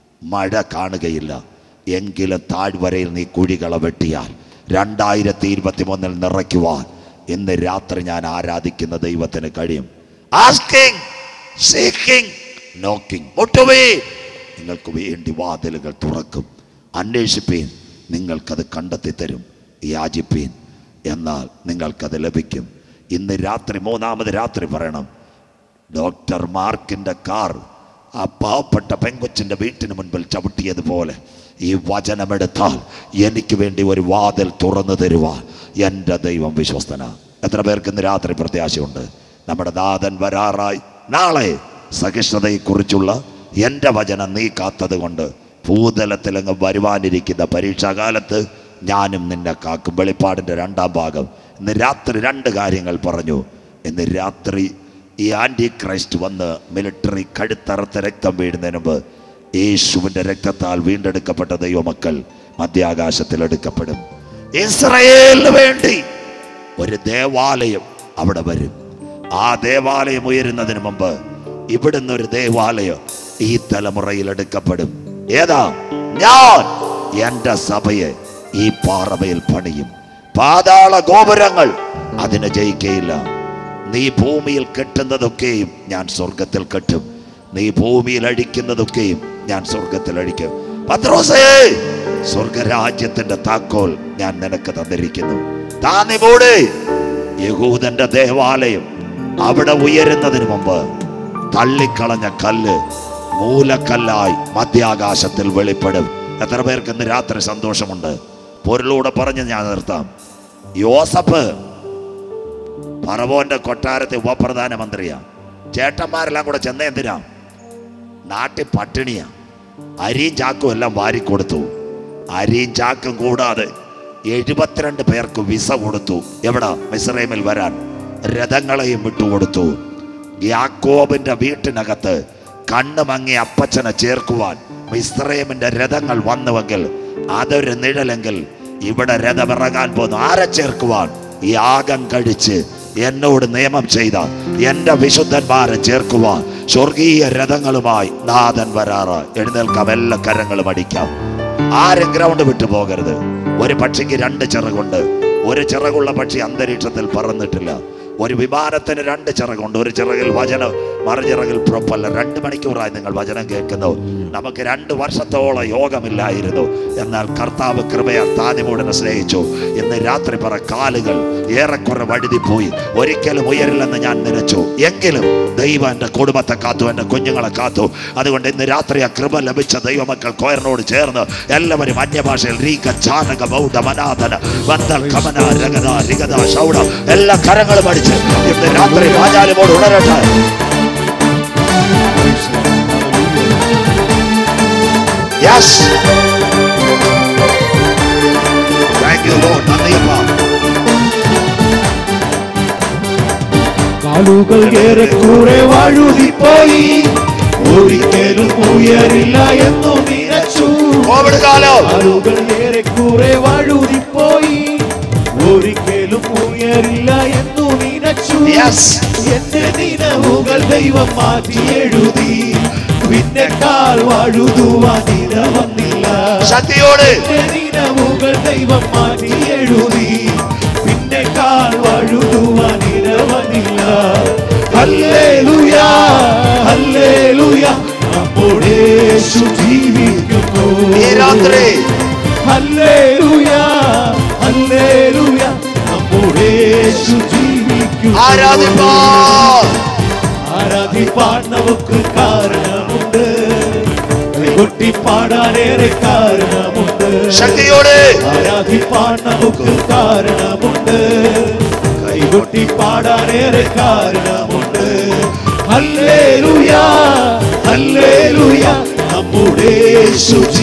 മഴ കാണുകയില്ല എങ്കിലും താഴ്വരയിൽ നീ കുഴികള വെട്ടിയാൽ രണ്ടായിരത്തി ഇരുപത്തി മൂന്നിൽ നിറയ്ക്കുവാൻ ഇന്ന് രാത്രി ഞാൻ ആരാധിക്കുന്ന ദൈവത്തിന് കഴിയും ആസ്കിങ് സീക്കിംഗ് നോക്കിംഗ് മുട്ടുവേ നിങ്ങൾക്ക് വേണ്ടി വാതിലുകൾ തുറക്കും അന്വേഷിപ്പീൻ നിങ്ങൾക്കത് കണ്ടെത്തി തരും യാചിപ്പീൻ എന്നാൽ നിങ്ങൾക്കത് ലഭിക്കും ഇന്ന് രാത്രി മൂന്നാമത് രാത്രി പറയണം ഡോക്ടർ മാർക്കിൻ്റെ കാർ ആ പാവപ്പെട്ട പെങ്കൊച്ചിൻ്റെ വീട്ടിന് മുൻപിൽ ചവിട്ടിയതുപോലെ ഈ വചനമെടുത്താൽ എനിക്ക് വേണ്ടി ഒരു വാതിൽ തുറന്നു തരുവാൻ എൻ്റെ ദൈവം വിശ്വസ്തന എത്ര പേർക്ക് ഇന്ന് രാത്രി പ്രത്യാശയുണ്ട് നമ്മുടെ നാഥൻ വരാറായി നാളെ സഹിഷ്ണുതയെക്കുറിച്ചുള്ള എൻ്റെ വചനം നീ കാത്തത് കൊണ്ട് ഭൂതലത്തിലങ്ങ് വരുവാനിരിക്കുന്ന പരീക്ഷാകാലത്ത് ഞാനും നിന്നെ കാക്കും വെളിപ്പാടിൻ്റെ രണ്ടാം ഭാഗം ഇന്ന് രാത്രി രണ്ട് കാര്യങ്ങൾ പറഞ്ഞു ഇന്ന് രാത്രി ഈ ആൻറ്റി ക്രൈസ്റ്റ് വന്ന് മിലിറ്ററി കഴുത്തറുത്ത രക്തം വീഴുന്നതിന് മുമ്പ് യേശുവിൻ്റെ രക്തത്താൽ വീണ്ടെടുക്കപ്പെട്ട ദൈവമക്കൾ മധ്യാകാശത്തിൽ എടുക്കപ്പെടും ഇസ്രയേലിന് വേണ്ടി ഒരു ദേവാലയം അവിടെ വരും ആ ദേവാലയം ഉയരുന്നതിന് മുമ്പ് ഇവിടുന്ന് ഒരു ദേവാലയം ഈ തലമുറയിൽ എടുക്കപ്പെടും ഏതാ ഞാൻ എന്റെ സഭയെ ഈ പാറമയിൽ പണിയും പാതാള ഗോപുരങ്ങൾ അതിനെ ജയിക്കയില്ല നീ ഭൂമിയിൽ കെട്ടുന്നതൊക്കെയും ഞാൻ സ്വർഗത്തിൽ കെട്ടും നീ ഭൂമിയിൽ അഴിക്കുന്നതൊക്കെയും ഞാൻ സ്വർഗത്തിൽ അഴിക്കും പത്രോസേ സ്വർഗരാജ്യത്തിന്റെ താക്കോൽ ഞാൻ നിനക്ക് തന്നിരിക്കുന്നു താന്നിമൂടെ യഹൂദന്റെ ദേവാലയം അവിടെ ഉയരുന്നതിന് മുമ്പ് തള്ളിക്കളഞ്ഞ കല്ല് മൂലക്കല്ലായി മധ്യാകാശത്തിൽ വെളിപ്പെടും എത്ര പേർക്ക് ഇന്ന് രാത്രി സന്തോഷമുണ്ട് പൊരുളൂടെ പറഞ്ഞ് ഞാൻ നിർത്താം യോസഫ് പറവോന്റെ കൊട്ടാരത്തെ ഉപപ്രധാനമന്ത്രിയാ ചേട്ടന്മാരെല്ലാം കൂടെ ചെന്ന എന്തിനാ നാട്ടിൽ പട്ടിണിയാ അരിയും ചാക്കും എല്ലാം വാരിക്കൊടുത്തു അരിയും ചാക്കും കൂടാതെ എഴുപത്തിരണ്ട് പേർക്ക് വിസ കൊടുത്തു എവിടാ മിസ്രൈമിൽ വരാൻ രഥങ്ങളെയും വിട്ടുകൊടുത്തു യാക്കോബിന്റെ വീട്ടിനകത്ത് കണ്ണ് മങ്ങി അപ്പച്ചനെ ചേർക്കുവാൻ മിസ്രൈമിന്റെ രഥങ്ങൾ വന്നുവെങ്കിൽ അതൊരു നിഴലെങ്കിൽ ഇവിടെ രഥമിറങ്ങാൻ പോന്നു ആരെ ചേർക്കുവാൻ യാഗം കഴിച്ച് എന്നോട് നിയമം ചെയ്ത എന്റെ വിശുദ്ധന്മാരെ ചേർക്കുവാൻ സ്വർഗീയ രഥങ്ങളുമായി നാഥൻ വരാറ് എഴുന്നേൽക്കാം എല്ലാ കരങ്ങളും അടിക്കാം ആരും ഗ്രൗണ്ട് വിട്ടു പോകരുത് ഒരു പക്ഷിക്ക് രണ്ട് ചിറകുണ്ട് ഒരു ചിറകുള്ള പക്ഷി അന്തരീക്ഷത്തിൽ പറന്നിട്ടില്ല ഒരു വിമാനത്തിന് രണ്ട് ചിറകുണ്ട് ഒരു ചിറകിൽ വചനം മറുചിറകിൽ പ്രൊപ്പല്ല രണ്ട് മണിക്കൂറായി നിങ്ങൾ വചനം കേൾക്കുന്നു നമുക്ക് രണ്ട് വർഷത്തോളം യോഗമില്ലായിരുന്നു എന്നാൽ കർത്താവ് കൃപയാൽ താതിമൂടനെ സ്നേഹിച്ചു ഇന്ന് രാത്രി പറ കാലുകൾ ഏറെക്കുറെ വഴുതി പോയി ഒരിക്കലും ഉയരില്ലെന്ന് ഞാൻ നിലച്ചു എങ്കിലും ദൈവം എൻ്റെ കുടുംബത്തെ കാത്തു എൻ്റെ കുഞ്ഞുങ്ങളെ കാത്തു അതുകൊണ്ട് ഇന്ന് രാത്രി ആ കൃപ ലഭിച്ച ദൈവമക്കൾ കോയറിനോട് ചേർന്ന് എല്ലാവരും അന്യഭാഷയിൽ റീക ചാനക ബൗദ്ധ മനാഥന വന്തൽ കമന രഗത രിഗത ശൗഡ എല്ലാ കരങ്ങളും അടിച്ച് ഇന്ന് രാത്രി വാചാലിമോട് ഉണരട്ടെ യെസ് താങ്ക് യു ലോർഡ് നന്ദിയമ്മ കാലുകൾ ഏറെക്കുറെ വഴുതിപ്പോയി ഒരിക്കലും ഉയരില്ല എന്നു നിരച്ചു കോവിഡ് കാലം കാലുകൾ ഏറെക്കുറെ വഴുതിപ്പോയി ഒരിക്കലും ഉയരില്ല എന്നു നിനച്ചു യെസ് എന്റെ നിലവുകൾ ദൈവം മാറ്റി എഴുതി പിന്നെ കാൽ വഴുതുവാൻ ഇട വന്നില്ല ശക്തിയോട് എന്റെ നിലവുകൾ ദൈവം മാറ്റി എഴുതി പിന്നെ കാൽ വഴുതുവാൻ ഇട വന്നില്ല ഹല്ലേലൂയാ ഹല്ലേലൂയാ നമ്മുടെ യേശു ജീവിക്കുന്നു ഈ രാത്രി ഹല്ലേലൂയാ ഹല്ലേലൂയാ നമ്മുടെ യേശു ജീവിക്കുന്നു ആരാധിപ്പാൻ ആരാധിപ്പാൻ നമുക്ക് കാരണമുണ്ട് കൊട്ടി പാടാനേറെ കാരണമുണ്ട് ശക്തിയോട് ആരാധിപ്പാൻ നമുക്ക് കാരണമുണ്ട് കൈകൊട്ടി പാടാനേറെ കാരണമുണ്ട് ഹല്ലേലൂയാ ഹല്ലേലൂയാ നമ്മുടെ യേശു